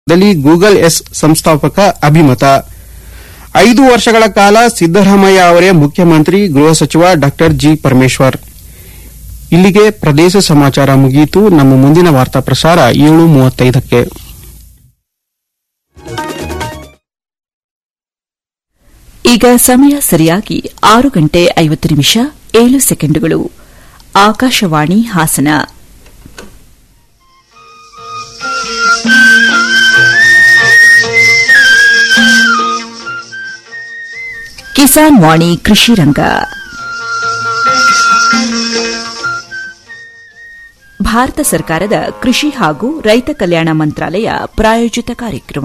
ದಲ್ಲಿ Google S ಸಂಸ್ಥಾಪಕ ಅಭಿಮತ ಐದು ವರ್ಷಗಳ ಕಾಲ ಸಿದ್ದರಾಮಯ್ಯ ಅವರೇ ಮುಖ್ಯಮಂತ್ರಿ ಗೃಹ ಸಚಿವ ಡಾ ಜಿ ಪರಮೇಶ್ವರ್ ಇಲ್ಲಿಗೆ ಪ್ರದೇಶ ಸಮಾಚಾರ ಮುಗಿಯಿತು ನಮ್ಮ ಮುಂದಿನ ವಾರ್ತಾ ಪ್ರಸಾರ ಏಳು ಮೂವತ್ತೈದಕ್ಕೆ ಈಗ ಸಮಯ ಸರಿಯಾಗಿ ಆರು ಗಂಟೆ ಐವತ್ತು ನಿಮಿಷ ಏಳು ಸೆಕೆಂಡುಗಳು ಆಕಾಶವಾಣಿ ಹಾಸನ ಕಿಸಾನ್ ವಾಣಿ ಕೃಷಿ ರಂಗ ಭಾರತ ಸರ್ಕಾರದ ಕೃಷಿ ಹಾಗೂ ರೈತ ಕಲ್ಯಾಣ ಮಂತ್ರಾಲಯ ಪ್ರಾಯೋಜಿತ ಕಾರ್ಯಕ್ರಮ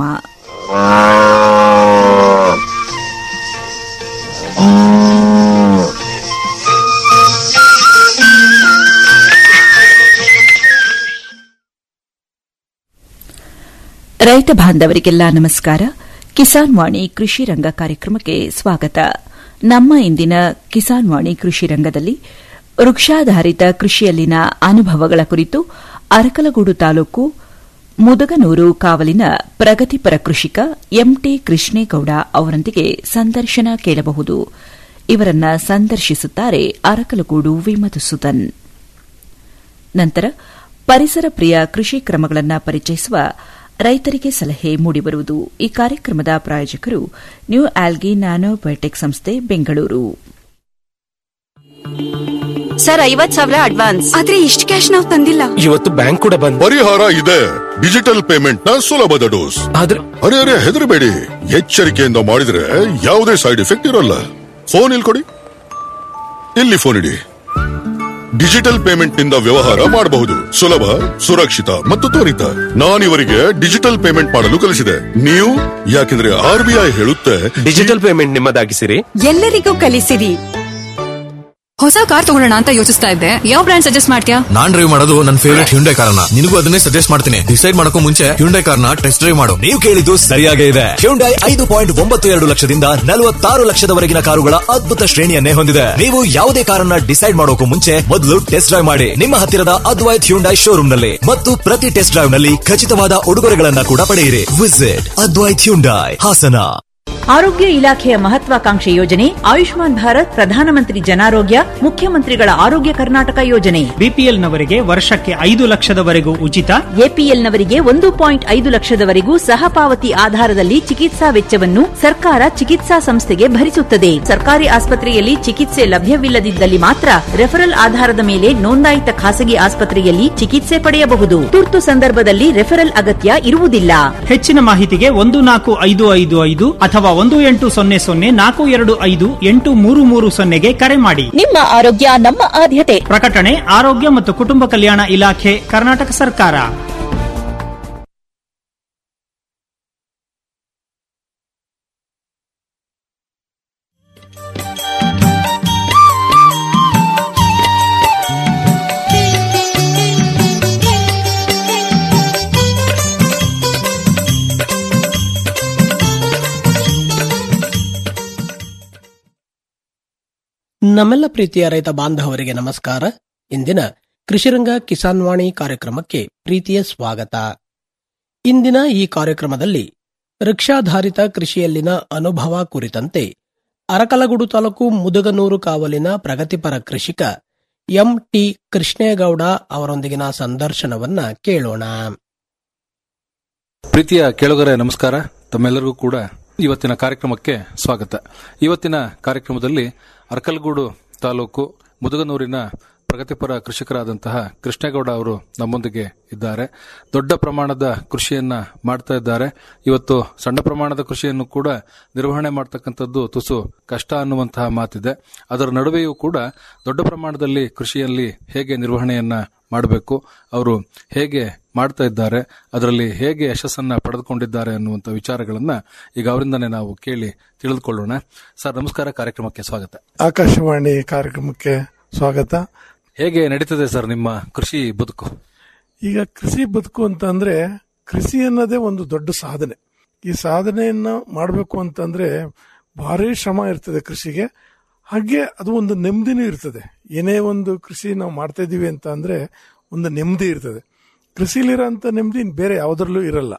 ರೈತ ಬಾಂಧವರಿಗೆಲ್ಲ ನಮಸ್ಕಾರ ಕಿಸಾನ್ ವಾಣಿ ಕೃಷಿ ರಂಗ ಕಾರ್ಯಕ್ರಮಕ್ಕೆ ಸ್ವಾಗತ ನಮ್ಮ ಇಂದಿನ ಕಿಸಾನ್ ವಾಣಿ ಕೃಷಿ ರಂಗದಲ್ಲಿ ವೃಕ್ಷಾಧಾರಿತ ಕೃಷಿಯಲ್ಲಿನ ಅನುಭವಗಳ ಕುರಿತು ಅರಕಲಗೂಡು ತಾಲೂಕು ಮುದಗನೂರು ಕಾವಲಿನ ಪ್ರಗತಿಪರ ಕೃಷಿಕ ಎಂಟಿ ಕೃಷ್ಣೇಗೌಡ ಅವರೊಂದಿಗೆ ಸಂದರ್ಶನ ಕೇಳಬಹುದು ಇವರನ್ನ ಸಂದರ್ಶಿಸುತ್ತಾರೆ ಅರಕಲಗೂಡು ವಿಮಧುಸುದನ್ ನಂತರ ಪರಿಸರ ಪ್ರಿಯ ಕೃಷಿ ಕ್ರಮಗಳನ್ನು ಪರಿಚಯಿಸುವ ರೈತರಿಗೆ ಸಲಹೆ ಮೂಡಿಬರುವುದು ಈ ಕಾರ್ಯಕ್ರಮದ ಪ್ರಾಯೋಜಕರು ನ್ಯೂ ಆಲ್ಗಿ ನ್ಯಾನೋ ಬಯೋಟೆಕ್ ಸಂಸ್ಥೆ ಬೆಂಗಳೂರು ಸರ್ ಐವತ್ ಸಾವಿರ ಅಡ್ವಾನ್ಸ್ ಆದ್ರೆ ಇಷ್ಟು ಕ್ಯಾಶ್ ನಾವು ತಂದಿಲ್ಲ ಇವತ್ತು ಬ್ಯಾಂಕ್ ಕೂಡ ಬಂದ್ ಪರಿಹಾರ ಇದೆ ಡಿಜಿಟಲ್ ಪೇಮೆಂಟ್ ನ ಸುಲಭದ ಡೋಸ್ ಆದ್ರೆ ಅರೆ ಅರೆ ಹೆದರಬೇಡಿ ಎಚ್ಚರಿಕೆಯಿಂದ ಮಾಡಿದ್ರೆ ಯಾವುದೇ ಸೈಡ್ ಎಫೆಕ್ಟ್ ಇರಲ್ಲ ಫೋನ್ ಇಲ್ಲಿ ಕೊಡಿ ಇಲ್ಲಿ ಫೋನ್ ಇಡಿ ಡಿಜಿಟಲ್ ಪೇಮೆಂಟ್ ನಿಂದ ವ್ಯವಹಾರ ಮಾಡಬಹುದು ಸುಲಭ ಸುರಕ್ಷಿತ ಮತ್ತು ತ್ವರಿತ ನಾನಿವರಿಗೆ ಡಿಜಿಟಲ್ ಪೇಮೆಂಟ್ ಮಾಡಲು ಕಲಿಸಿದೆ ನೀವು ಯಾಕೆಂದ್ರೆ ಆರ್ ಬಿ ಐ ಹೇಳುತ್ತೆ ಡಿಜಿಟಲ್ ಪೇಮೆಂಟ್ ನಿಮ್ಮದಾಗಿಸಿರಿ ಎಲ್ಲರಿಗೂ ಕಲಿಸಿರಿ ಹೊಸ ಕಾರ್ ತಗೊಳ್ಳೋಣ ಅಂತ ಯೋಚಿಸ್ತಾ ಇದ್ದೆ ಯಾವ ಬ್ರ್ಯಾಂಡ್ ಸಜೆಸ್ಟ್ ಮಾಡ್ತೀಯಾ ನಾನ್ ಡ್ರೈವ್ ಮಾಡೋದು ನನ್ನ ಫೇವರೇಟ್ ಹ್ಯುಂಡೈ ಕಾರ್ನ ನಿನಗೂ ಅದನ್ನೇ ಸಜೆಸ್ಟ್ ಮಾಡ್ತೀನಿ ಡಿಸೈಡ್ ಮಾಡಕ್ಕೂ ಮುಂಚೆ ಹ್ಯುಂಡೈ ಕಾರ್ನ ಟೆಸ್ಟ್ ಡ್ರೈವ್ ಮಾಡು ನೀವು ಕೇಳಿದ್ದು ಸರಿಯಾಗೇ ಇದೆ ಹ್ಯುಂಡೈ ಐದು ಪಾಯಿಂಟ್ ಒಂಬತ್ತು ಎರಡು ಲಕ್ಷದಿಂದ ನಲವತ್ತಾರು ಲಕ್ಷದವರೆಗಿನ ಕಾರುಗಳ ಅದ್ಭುತ ಶ್ರೇಣಿಯನ್ನೇ ಹೊಂದಿದೆ ನೀವು ಯಾವುದೇ ಕಾರನ್ನ ಡಿಸೈಡ್ ಮಾಡೋಕು ಮುಂಚೆ ಮೊದಲು ಟೆಸ್ಟ್ ಡ್ರೈವ್ ಮಾಡಿ ನಿಮ್ಮ ಹತ್ತಿರದ ಅದ್ವೈತ್ ಹ್ಯುಂಡೈ ಶೋರೂಮ್ ನಲ್ಲಿ ಮತ್ತು ಪ್ರತಿ ಟೆಸ್ಟ್ ಡ್ರೈವ್ ನಲ್ಲಿ ಖಚಿತವಾದ ಉಡುಗೊರೆಗಳನ್ನ ಕೂಡ ಪಡೆಯಿರಿ ವಿಸಿಟ್ ಅದ್ವೈತ್ ಹ್ಯುಂಡೈ ಹಾಸನ ಆರೋಗ್ಯ ಇಲಾಖೆಯ ಮಹತ್ವಾಕಾಂಕ್ಷೆ ಯೋಜನೆ ಆಯುಷ್ಮಾನ್ ಭಾರತ್ ಪ್ರಧಾನಮಂತ್ರಿ ಜನಾರೋಗ್ಯ ಮುಖ್ಯಮಂತ್ರಿಗಳ ಆರೋಗ್ಯ ಕರ್ನಾಟಕ ಯೋಜನೆ ಬಿಪಿಎಲ್ನವರಿಗೆ ವರ್ಷಕ್ಕೆ ಐದು ಲಕ್ಷದವರೆಗೂ ಉಚಿತ ಎಪಿಎಲ್ನವರಿಗೆ ಒಂದು ಪಾಯಿಂಟ್ ಐದು ಲಕ್ಷದವರೆಗೂ ಸಹಪಾವತಿ ಆಧಾರದಲ್ಲಿ ಚಿಕಿತ್ಸಾ ವೆಚ್ಚವನ್ನು ಸರ್ಕಾರ ಚಿಕಿತ್ಸಾ ಸಂಸ್ಥೆಗೆ ಭರಿಸುತ್ತದೆ ಸರ್ಕಾರಿ ಆಸ್ಪತ್ರೆಯಲ್ಲಿ ಚಿಕಿತ್ಸೆ ಲಭ್ಯವಿಲ್ಲದಿದ್ದಲ್ಲಿ ಮಾತ್ರ ರೆಫರಲ್ ಆಧಾರದ ಮೇಲೆ ನೋಂದಾಯಿತ ಖಾಸಗಿ ಆಸ್ಪತ್ರೆಯಲ್ಲಿ ಚಿಕಿತ್ಸೆ ಪಡೆಯಬಹುದು ತುರ್ತು ಸಂದರ್ಭದಲ್ಲಿ ರೆಫರಲ್ ಅಗತ್ಯ ಇರುವುದಿಲ್ಲ ಹೆಚ್ಚಿನ ಮಾಹಿತಿಗೆ ಒಂದು ನಾಲ್ಕು ಐದು ಐದು ಐದು ಅಥವಾ ಒಂದು ಎಂಟು ಸೊನ್ನೆ ಸೊನ್ನೆ ನಾಲ್ಕು ಎರಡು ಐದು ಎಂಟು ಮೂರು ಮೂರು ಸೊನ್ನೆಗೆ ಕರೆ ಮಾಡಿ ನಿಮ್ಮ ಆರೋಗ್ಯ ನಮ್ಮ ಆದ್ಯತೆ ಪ್ರಕಟಣೆ ಆರೋಗ್ಯ ಮತ್ತು ಕುಟುಂಬ ಕಲ್ಯಾಣ ಇಲಾಖೆ ಕರ್ನಾಟಕ ಸರ್ಕಾರ ನಮ್ಮೆಲ್ಲ ಪ್ರೀತಿಯ ರೈತ ಬಾಂಧವರಿಗೆ ನಮಸ್ಕಾರ ಇಂದಿನ ಕೃಷಿರಂಗ ಕಿಸಾನ್ ವಾಣಿ ಕಾರ್ಯಕ್ರಮಕ್ಕೆ ಪ್ರೀತಿಯ ಸ್ವಾಗತ ಇಂದಿನ ಈ ಕಾರ್ಯಕ್ರಮದಲ್ಲಿ ವೃಕ್ಷಾಧಾರಿತ ಕೃಷಿಯಲ್ಲಿನ ಅನುಭವ ಕುರಿತಂತೆ ಅರಕಲಗೂಡು ತಾಲೂಕು ಮುದುಗನೂರು ಕಾವಲಿನ ಪ್ರಗತಿಪರ ಕೃಷಿಕ ಎಂ ಟಿ ಕೃಷ್ಣೇಗೌಡ ಅವರೊಂದಿಗಿನ ಸಂದರ್ಶನವನ್ನ ಕೇಳೋಣ ಪ್ರೀತಿಯ ಕೇಳುಗರೆ ನಮಸ್ಕಾರ ತಮ್ಮೆಲ್ಲರಿಗೂ ಕೂಡ ಇವತ್ತಿನ ಕಾರ್ಯಕ್ರಮಕ್ಕೆ ಸ್ವಾಗತ ಇವತ್ತಿನ ಕಾರ್ಯಕ್ರಮದಲ್ಲಿ ಅರ್ಕಲ್ಗೂಡು ತಾಲೂಕು ಮುದುಗನೂರಿನ ಪ್ರಗತಿಪರ ಕೃಷಿಕರಾದಂತಹ ಕೃಷ್ಣೇಗೌಡ ಅವರು ನಮ್ಮೊಂದಿಗೆ ಇದ್ದಾರೆ ದೊಡ್ಡ ಪ್ರಮಾಣದ ಕೃಷಿಯನ್ನ ಮಾಡ್ತಾ ಇದ್ದಾರೆ ಇವತ್ತು ಸಣ್ಣ ಪ್ರಮಾಣದ ಕೃಷಿಯನ್ನು ಕೂಡ ನಿರ್ವಹಣೆ ಮಾಡ್ತಕ್ಕಂಥದ್ದು ತುಸು ಕಷ್ಟ ಅನ್ನುವಂತಹ ಮಾತಿದೆ ಅದರ ನಡುವೆಯೂ ಕೂಡ ದೊಡ್ಡ ಪ್ರಮಾಣದಲ್ಲಿ ಕೃಷಿಯಲ್ಲಿ ಹೇಗೆ ನಿರ್ವಹಣೆಯನ್ನ ಮಾಡಬೇಕು ಅವರು ಹೇಗೆ ಮಾಡ್ತಾ ಇದ್ದಾರೆ ಅದರಲ್ಲಿ ಹೇಗೆ ಯಶಸ್ಸನ್ನ ಪಡೆದುಕೊಂಡಿದ್ದಾರೆ ಅನ್ನುವಂಥ ವಿಚಾರಗಳನ್ನ ಈಗ ಅವರಿಂದನೇ ನಾವು ಕೇಳಿ ತಿಳಿದುಕೊಳ್ಳೋಣ ಸರ್ ನಮಸ್ಕಾರ ಕಾರ್ಯಕ್ರಮಕ್ಕೆ ಸ್ವಾಗತ ಆಕಾಶವಾಣಿ ಕಾರ್ಯಕ್ರಮಕ್ಕೆ ಸ್ವಾಗತ ಹೇಗೆ ನಡೀತದೆ ಸರ್ ನಿಮ್ಮ ಕೃಷಿ ಬದುಕು ಈಗ ಕೃಷಿ ಬದುಕು ಅಂತ ಅಂದ್ರೆ ಕೃಷಿ ಅನ್ನೋದೇ ಒಂದು ದೊಡ್ಡ ಸಾಧನೆ ಈ ಸಾಧನೆಯನ್ನ ಮಾಡಬೇಕು ಅಂತಂದ್ರೆ ಭಾರಿ ಶ್ರಮ ಇರ್ತದೆ ಕೃಷಿಗೆ ಹಾಗೆ ಅದು ಒಂದು ನೆಮ್ಮದಿನೂ ಇರ್ತದೆ ಏನೇ ಒಂದು ಕೃಷಿ ನಾವು ಮಾಡ್ತಾ ಇದೀವಿ ಅಂತ ಅಂದ್ರೆ ಒಂದು ನೆಮ್ಮದಿ ಇರ್ತದೆ ಕೃಷಿಲಿರೋಂಥ ನೆಮ್ಮದಿ ಬೇರೆ ಯಾವುದರಲ್ಲೂ ಇರಲ್ಲ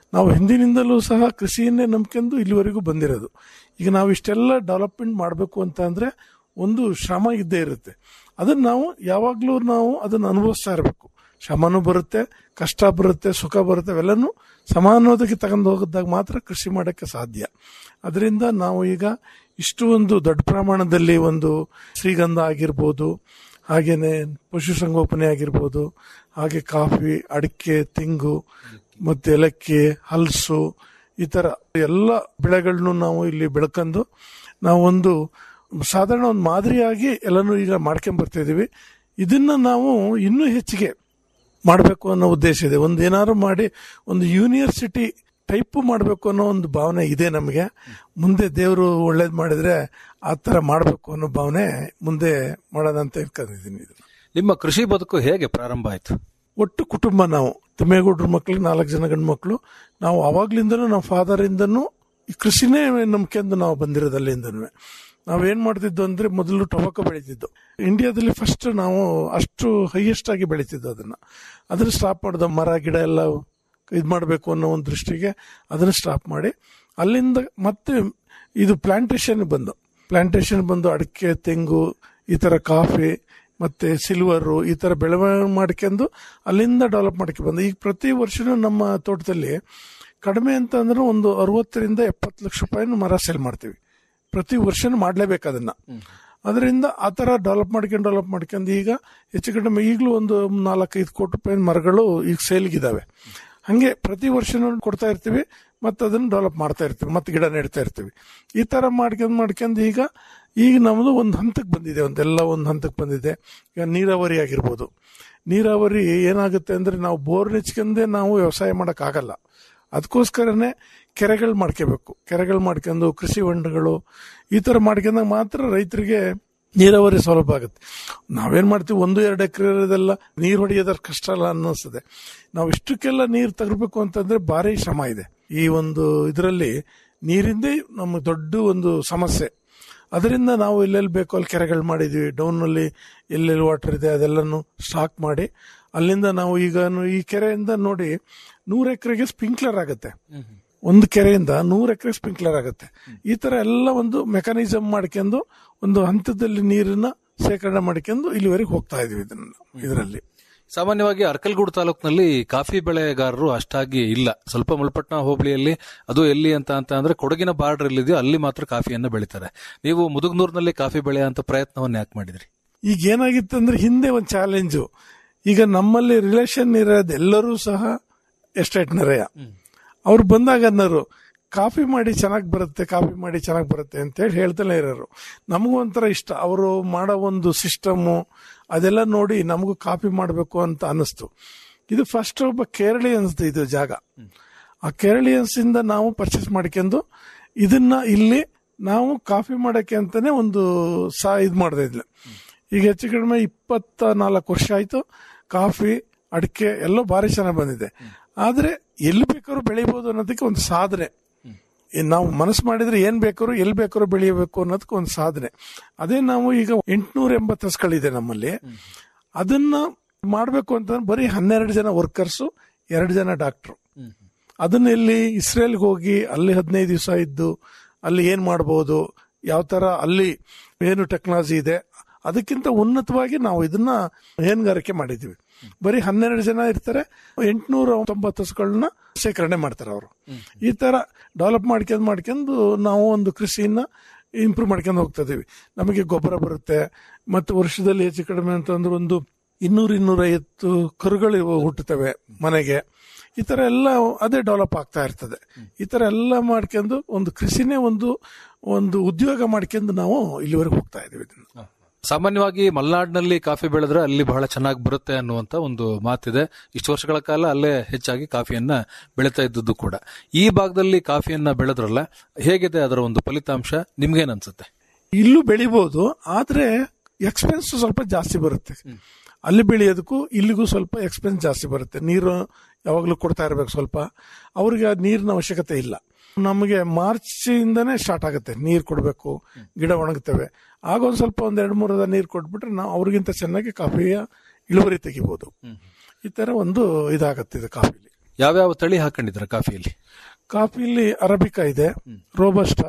ನಾವು ಹಿಂದಿನಿಂದಲೂ ಸಹ ಕೃಷಿಯನ್ನೇ ನಂಬ್ಕೊಂಡು ಇಲ್ಲಿವರೆಗೂ ಬಂದಿರೋದು ಈಗ ನಾವು ಇಷ್ಟೆಲ್ಲ ಡೆವಲಪ್ಮೆಂಟ್ ಮಾಡಬೇಕು ಅಂತ ಅಂದ್ರೆ ಒಂದು ಶ್ರಮ ಇದ್ದೇ ಇರುತ್ತೆ ಅದನ್ನ ನಾವು ಯಾವಾಗಲೂ ನಾವು ಅದನ್ನು ಅನುಭವಿಸ್ತಾ ಇರಬೇಕು ಶ್ರಮನೂ ಬರುತ್ತೆ ಕಷ್ಟ ಬರುತ್ತೆ ಸುಖ ಬರುತ್ತೆ ಅವೆಲ್ಲನೂ ಸಮಾನವಾಗಿ ತಗೊಂಡು ಹೋಗಿದ್ದಾಗ ಮಾತ್ರ ಕೃಷಿ ಮಾಡೋಕ್ಕೆ ಸಾಧ್ಯ ಅದರಿಂದ ನಾವು ಈಗ ಇಷ್ಟು ಒಂದು ದೊಡ್ಡ ಪ್ರಮಾಣದಲ್ಲಿ ಒಂದು ಶ್ರೀಗಂಧ ಆಗಿರ್ಬೋದು ಹಾಗೇನೆ ಪಶುಸಂಗೋಪನೆ ಆಗಿರ್ಬೋದು ಹಾಗೆ ಕಾಫಿ ಅಡಿಕೆ ತೆಂಗು ಮತ್ತೆ ಏಲಕ್ಕಿ ಹಲಸು ಈ ತರ ಎಲ್ಲ ಬೆಳೆಗಳನ್ನು ನಾವು ಇಲ್ಲಿ ಬೆಳ್ಕೊಂಡು ನಾವು ಒಂದು ಸಾಧಾರಣ ಒಂದು ಮಾದರಿಯಾಗಿ ಎಲ್ಲನೂ ಈಗ ಮಾಡ್ಕೊಂಡ್ ಬರ್ತಾ ಇದೀವಿ ಇದನ್ನ ನಾವು ಇನ್ನೂ ಹೆಚ್ಚಿಗೆ ಮಾಡಬೇಕು ಅನ್ನೋ ಉದ್ದೇಶ ಇದೆ ಒಂದು ಏನಾದ್ರು ಮಾಡಿ ಒಂದು ಯೂನಿವರ್ಸಿಟಿ ಟೈಪ್ ಮಾಡಬೇಕು ಅನ್ನೋ ಒಂದು ಭಾವನೆ ಇದೆ ನಮಗೆ ಮುಂದೆ ದೇವರು ಒಳ್ಳೇದು ಮಾಡಿದ್ರೆ ಆ ತರ ಮಾಡಬೇಕು ಅನ್ನೋ ಭಾವನೆ ಮುಂದೆ ಮಾಡೋದಂತ ಇಟ್ಕೊಂಡಿದ್ದೀನಿ ಇದು ನಿಮ್ಮ ಕೃಷಿ ಬದುಕು ಹೇಗೆ ಪ್ರಾರಂಭ ಆಯ್ತು ಒಟ್ಟು ಕುಟುಂಬ ನಾವು ತಿಮ್ಮೇಗೌಡ್ರ ಮಕ್ಳಿಗೆ ನಾಲ್ಕು ಜನ ಗಂಡು ಮಕ್ಕಳು ನಾವು ಅವಾಗ್ಲಿಂದನೂ ನಮ್ಮ ಫಾದರ್ ಇಂದನೂ ಈ ಕೃಷಿನೇ ನಂಬ್ಕೊಂಡು ನಾವು ಬಂದಿರೋದು ಅಲ್ಲಿಂದನೂ ನಾವೇನ್ ಮಾಡ್ತಿದ್ದು ಅಂದ್ರೆ ಮೊದಲು ಟೊಬಾಕೊ ಬೆಳೀತಿದ್ದು ಇಂಡಿಯಾದಲ್ಲಿ ಫಸ್ಟ್ ನಾವು ಅಷ್ಟು ಹೈಯೆಸ್ಟ್ ಆಗಿ ಬೆಳೀತಿದ್ದು ಅದನ್ನ ಅದನ್ನ ಸ್ಟಾಪ್ ಮಾಡಿದ ಮರ ಗಿಡ ಎಲ್ಲ ಇದು ಮಾಡಬೇಕು ಅನ್ನೋ ಒಂದು ದೃಷ್ಟಿಗೆ ಅದನ್ನ ಸ್ಟಾಪ್ ಮಾಡಿ ಅಲ್ಲಿಂದ ಮತ್ತೆ ಇದು ಪ್ಲಾಂಟೇಶನ್ ಬಂದು ಪ್ಲಾಂಟೇಶನ್ ಬಂದು ಅಡಿಕೆ ತೆಂಗು ಈ ತರ ಕಾಫಿ ಮತ್ತೆ ಸಿಲ್ವರು ಈ ತರ ಬೆಳವಣಿಗೆ ಮಾಡ್ಕೊಂಡು ಅಲ್ಲಿಂದ ಡೆವಲಪ್ ಮಾಡ್ಕೊಂಡು ಬಂದು ಈಗ ಪ್ರತಿ ವರ್ಷನೂ ನಮ್ಮ ತೋಟದಲ್ಲಿ ಕಡಿಮೆ ಅಂತ ಅಂದ್ರೆ ಒಂದು ಅರವತ್ತರಿಂದ ಎಪ್ಪತ್ತು ಲಕ್ಷ ರೂಪಾಯಿನ ಮರ ಸೇಲ್ ಮಾಡ್ತೀವಿ ಪ್ರತಿ ವರ್ಷನೂ ಮಾಡ್ಲೇಬೇಕು ಅದನ್ನ ಅದರಿಂದ ಆ ತರ ಡೆವಲಪ್ ಮಾಡ್ಕೊಂಡು ಡೆವಲಪ್ ಮಾಡ್ಕೊಂಡು ಈಗ ಹೆಚ್ಚು ಕಡಿಮೆ ಈಗಲೂ ಒಂದು ನಾಲ್ಕೈದು ಕೋಟಿ ರೂಪಾಯಿ ಮರಗಳು ಈಗ ಸೇಲ್ಗಿದಾವೆ ಹಂಗೆ ಪ್ರತಿ ವರ್ಷನೂ ಕೊಡ್ತಾ ಇರ್ತೀವಿ ಮತ್ತೆ ಅದನ್ನ ಡೆವಲಪ್ ಮಾಡ್ತಾ ಇರ್ತೀವಿ ಮತ್ತೆ ಗಿಡ ನೆಡ್ತಾ ಇರ್ತೀವಿ ಈ ತರ ಮಾಡ್ಕೊಂಡ್ ಮಾಡ್ಕೊಂಡು ಈಗ ಈಗ ನಮ್ದು ಒಂದು ಹಂತಕ್ಕೆ ಬಂದಿದೆ ಒಂದೆಲ್ಲ ಒಂದು ಹಂತಕ್ಕೆ ಬಂದಿದೆ ಈಗ ನೀರಾವರಿ ಆಗಿರ್ಬೋದು ನೀರಾವರಿ ಏನಾಗುತ್ತೆ ಅಂದ್ರೆ ನಾವು ಬೋರ್ ನೆಚ್ಕೊಂಡೇ ನಾವು ವ್ಯವಸಾಯ ಮಾಡಕ್ ಆಗಲ್ಲ ಅದಕ್ಕೋಸ್ಕರನೇ ಕೆರೆಗಳು ಮಾಡ್ಕೋಬೇಕು ಕೆರೆಗಳು ಮಾಡ್ಕೊಂಡು ಕೃಷಿ ಹೊಂಡಗಳು ಈ ತರ ಮಾಡ್ಕೊಂಡಾಗ ಮಾತ್ರ ರೈತರಿಗೆ ನೀರಾವರಿ ಸೌಲಭ್ಯ ಆಗುತ್ತೆ ನಾವೇನ್ ಮಾಡ್ತೀವಿ ಒಂದು ಎರಡು ಎಕರೆದೆಲ್ಲ ನೀರು ಹೊಡೆಯೋದ್ರ ಕಷ್ಟ ಅಲ್ಲ ಅನ್ನಿಸ್ತದೆ ನಾವು ಇಷ್ಟಕ್ಕೆಲ್ಲ ನೀರು ತಗಬೇಕು ಅಂತಂದ್ರೆ ಭಾರಿ ಶ್ರಮ ಇದೆ ಈ ಒಂದು ಇದರಲ್ಲಿ ನೀರಿಂದೇ ನಮ್ಗೆ ದೊಡ್ಡ ಒಂದು ಸಮಸ್ಯೆ ಅದರಿಂದ ನಾವು ಎಲ್ಲೆಲ್ಲಿ ಬೇಕೋ ಅಲ್ಲಿ ಕೆರೆಗಳು ಮಾಡಿದ್ವಿ ಡೌನ್ ಅಲ್ಲಿ ಎಲ್ಲೆಲ್ಲಿ ವಾಟರ್ ಇದೆ ಅದೆಲ್ಲನು ಸ್ಟಾಕ್ ಮಾಡಿ ಅಲ್ಲಿಂದ ನಾವು ಈಗ ಈ ಕೆರೆಯಿಂದ ನೋಡಿ ನೂರು ಎಕರೆಗೆ ಸ್ಪ್ರಿಂಕ್ಲರ್ ಆಗುತ್ತೆ ಒಂದು ಕೆರೆಯಿಂದ ನೂರು ಎಕರೆ ಸ್ಪ್ರಿಂಕ್ಲರ್ ಆಗುತ್ತೆ ಈ ತರ ಎಲ್ಲ ಒಂದು ಮೆಕಾನಿಸಮ್ ಮಾಡ್ಕೊಂಡು ಒಂದು ಹಂತದಲ್ಲಿ ನೀರನ್ನ ಶೇಖರಣೆ ಮಾಡ್ಕೊಂಡು ಇಲ್ಲಿವರೆಗೆ ಹೋಗ್ತಾ ಇದೀವಿ ಇದನ್ನ ಇದರಲ್ಲಿ ಸಾಮಾನ್ಯವಾಗಿ ಅರ್ಕಲ್ಗೂಡು ತಾಲೂಕಿನಲ್ಲಿ ಕಾಫಿ ಬೆಳೆಗಾರರು ಅಷ್ಟಾಗಿ ಇಲ್ಲ ಸ್ವಲ್ಪ ಮುಲ್ಪಟ್ನ ಹೋಬಳಿಯಲ್ಲಿ ಅದು ಎಲ್ಲಿ ಅಂತ ಅಂತ ಅಂದ್ರೆ ಕೊಡಗಿನ ಬಾರ್ಡರ್ ಎಲ್ಲಿದೆಯೋ ಅಲ್ಲಿ ಮಾತ್ರ ಕಾಫಿಯನ್ನ ಬೆಳಿತಾರೆ ನೀವು ಮುದುಗ್ನೂರ್ನಲ್ಲಿ ಕಾಫಿ ಬೆಳೆಯ ಅಂತ ಪ್ರಯತ್ನವನ್ನ ಯಾಕೆ ಮಾಡಿದ್ರಿ ಈಗ ಏನಾಗಿತ್ತು ಅಂದ್ರೆ ಹಿಂದೆ ಒಂದು ಚಾಲೆಂಜು ಈಗ ನಮ್ಮಲ್ಲಿ ರಿಲೇಷನ್ ಇರೋದು ಎಲ್ಲರೂ ಸಹ ಎಸ್ಟೇಟ್ ನರೆಯ ಅವ್ರು ಬಂದಾಗ ಅನ್ನೋರು ಕಾಫಿ ಮಾಡಿ ಚೆನ್ನಾಗಿ ಬರುತ್ತೆ ಕಾಫಿ ಮಾಡಿ ಚೆನ್ನಾಗಿ ಬರುತ್ತೆ ಅಂತ ಹೇಳಿ ಹೇಳ್ತಲೇ ಇರೋರು ನಮಗೂ ಒಂಥರ ಇಷ್ಟ ಅವರು ಮಾಡೋ ಒಂದು ಸಿಸ್ಟಮು ಅದೆಲ್ಲ ನೋಡಿ ನಮಗೂ ಕಾಫಿ ಮಾಡಬೇಕು ಅಂತ ಅನಿಸ್ತು ಇದು ಫಸ್ಟ್ ಒಬ್ಬ ಕೇರಳಿ ಅನಿಸ್ತು ಇದು ಜಾಗ ಆ ಕೇರಳಿಯನ್ಸ್ ಇಂದ ನಾವು ಪರ್ಚೇಸ್ ಮಾಡ್ಕೊಂಡು ಇದನ್ನ ಇಲ್ಲಿ ನಾವು ಕಾಫಿ ಮಾಡಕ್ಕೆ ಅಂತಾನೆ ಒಂದು ಸಾ ಇದು ಮಾಡ್ತಾ ಇದ್ವಿ ಈಗ ಹೆಚ್ಚು ಕಡಿಮೆ ಇಪ್ಪತ್ತ ನಾಲ್ಕು ವರ್ಷ ಆಯ್ತು ಕಾಫಿ ಅಡಿಕೆ ಎಲ್ಲ ಭಾರಿ ಚೆನ್ನಾಗಿ ಬಂದಿದೆ ಆದ್ರೆ ಎಲ್ಲಿ ಬೇಕಾದ್ರೂ ಬೆಳಿಬಹುದು ಅನ್ನೋದಕ್ಕೆ ಒಂದು ಸಾಧನೆ ಏನ್ ನಾವು ಮನಸ್ಸು ಮಾಡಿದ್ರೆ ಏನ್ ಬೇಕಾದ್ರೂ ಎಲ್ಲಿ ಬೇಕಾದ್ರೂ ಬೆಳೆಯಬೇಕು ಅನ್ನೋದಕ್ಕೆ ಒಂದು ಸಾಧನೆ ಅದೇ ನಾವು ಈಗ ಎಂಟುನೂರ ಎಂಬತ್ತು ಹಸುಗಳಿದೆ ನಮ್ಮಲ್ಲಿ ಅದನ್ನ ಮಾಡ್ಬೇಕು ಅಂತಂದ್ರೆ ಬರೀ ಹನ್ನೆರಡು ಜನ ವರ್ಕರ್ಸು ಎರಡು ಜನ ಡಾಕ್ಟ್ರು ಅದನ್ನ ಇಲ್ಲಿ ಇಸ್ರೇಲ್ಗೆ ಹೋಗಿ ಅಲ್ಲಿ ಹದಿನೈದು ದಿವಸ ಇದ್ದು ಅಲ್ಲಿ ಏನ್ ಮಾಡಬಹುದು ಯಾವ ತರ ಅಲ್ಲಿ ಏನು ಟೆಕ್ನಾಲಜಿ ಇದೆ ಅದಕ್ಕಿಂತ ಉನ್ನತವಾಗಿ ನಾವು ಇದನ್ನ ಹೈನುಗಾರಿಕೆ ಮಾಡಿದೀವಿ ಬರೀ ಹನ್ನೆರಡು ಜನ ಇರ್ತಾರೆ ಎಂಟುನೂರ ತೊಂಬತ್ತು ಹಸುಗಳನ್ನ ಶೇಖರಣೆ ಮಾಡ್ತಾರೆ ಅವರು ಈ ತರ ಡೆವಲಪ್ ಮಾಡ್ಕೊಂಡ್ ಮಾಡ್ಕೊಂಡು ನಾವು ಒಂದು ಕೃಷಿಯನ್ನ ಇಂಪ್ರೂವ್ ಮಾಡ್ಕೊಂಡು ಹೋಗ್ತಾ ಇದೀವಿ ನಮಗೆ ಗೊಬ್ಬರ ಬರುತ್ತೆ ಮತ್ತು ವರ್ಷದಲ್ಲಿ ಹೆಚ್ಚು ಕಡಿಮೆ ಅಂತಂದ್ರೆ ಒಂದು ಇನ್ನೂರ ಇನ್ನೂರೈವತ್ತು ಕರುಗಳು ಹುಟ್ಟುತ್ತವೆ ಮನೆಗೆ ಈ ತರ ಎಲ್ಲ ಅದೇ ಡೆವಲಪ್ ಆಗ್ತಾ ಇರ್ತದೆ ಈ ತರ ಎಲ್ಲ ಮಾಡ್ಕೊಂಡು ಒಂದು ಕೃಷಿನೇ ಒಂದು ಒಂದು ಉದ್ಯೋಗ ಮಾಡ್ಕೊಂಡು ನಾವು ಇಲ್ಲಿವರೆಗೆ ಹೋಗ್ತಾ ಇದೀವಿ ಇದನ್ನ ಸಾಮಾನ್ಯವಾಗಿ ಮಲೆನಾಡಿನಲ್ಲಿ ಕಾಫಿ ಬೆಳೆದ್ರೆ ಅಲ್ಲಿ ಬಹಳ ಚೆನ್ನಾಗಿ ಬರುತ್ತೆ ಅನ್ನುವಂತ ಒಂದು ಮಾತಿದೆ ಇಷ್ಟು ವರ್ಷಗಳ ಕಾಲ ಅಲ್ಲೇ ಹೆಚ್ಚಾಗಿ ಕಾಫಿಯನ್ನ ಬೆಳೀತಾ ಇದ್ದದ್ದು ಕೂಡ ಈ ಭಾಗದಲ್ಲಿ ಕಾಫಿಯನ್ನ ಬೆಳೆದ್ರಲ್ಲ ಹೇಗಿದೆ ಅದರ ಒಂದು ಫಲಿತಾಂಶ ನಿಮ್ಗೇನ್ ಅನ್ಸುತ್ತೆ ಇಲ್ಲೂ ಬೆಳಿಬಹುದು ಆದ್ರೆ ಎಕ್ಸ್ಪೆನ್ಸ್ ಸ್ವಲ್ಪ ಜಾಸ್ತಿ ಬರುತ್ತೆ ಅಲ್ಲಿ ಬೆಳೆಯೋದಕ್ಕೂ ಇಲ್ಲಿಗೂ ಸ್ವಲ್ಪ ಎಕ್ಸ್ಪೆನ್ಸ್ ಜಾಸ್ತಿ ಬರುತ್ತೆ ನೀರು ಯಾವಾಗಲೂ ಕೊಡ್ತಾ ಇರಬೇಕು ಸ್ವಲ್ಪ ಅವ್ರಿಗೆ ಆ ನೀರಿನ ಅವಶ್ಯಕತೆ ಇಲ್ಲ ನಮಗೆ ಮಾರ್ಚ್ ಇಂದನೇ ಸ್ಟಾರ್ಟ್ ಆಗುತ್ತೆ ನೀರು ಕೊಡಬೇಕು ಗಿಡ ಒಣಗುತ್ತವೆ ಆಗ ಒಂದ್ ಸ್ವಲ್ಪ ಒಂದ್ ಎರಡು ಮೂರದ ನೀರು ಕೊಟ್ಬಿಟ್ರೆ ನಾವು ಅವ್ರಿಗಿಂತ ಚೆನ್ನಾಗಿ ಕಾಫಿಯ ಇಳುವರಿ ತೆಗಿಬಹುದು ಈ ತರ ಒಂದು ಇದಾಗತ್ತೆ ಇದು ಕಾಫಿಲಿ ಯಾವ್ಯಾವ ತಳಿ ಹಾಕೊಂಡಿದ್ರ ಕಾಫಿಯಲ್ಲಿ ಕಾಫಿಲಿ ಅರಬಿಕಾ ಇದೆ ರೋಬಸ್ಟ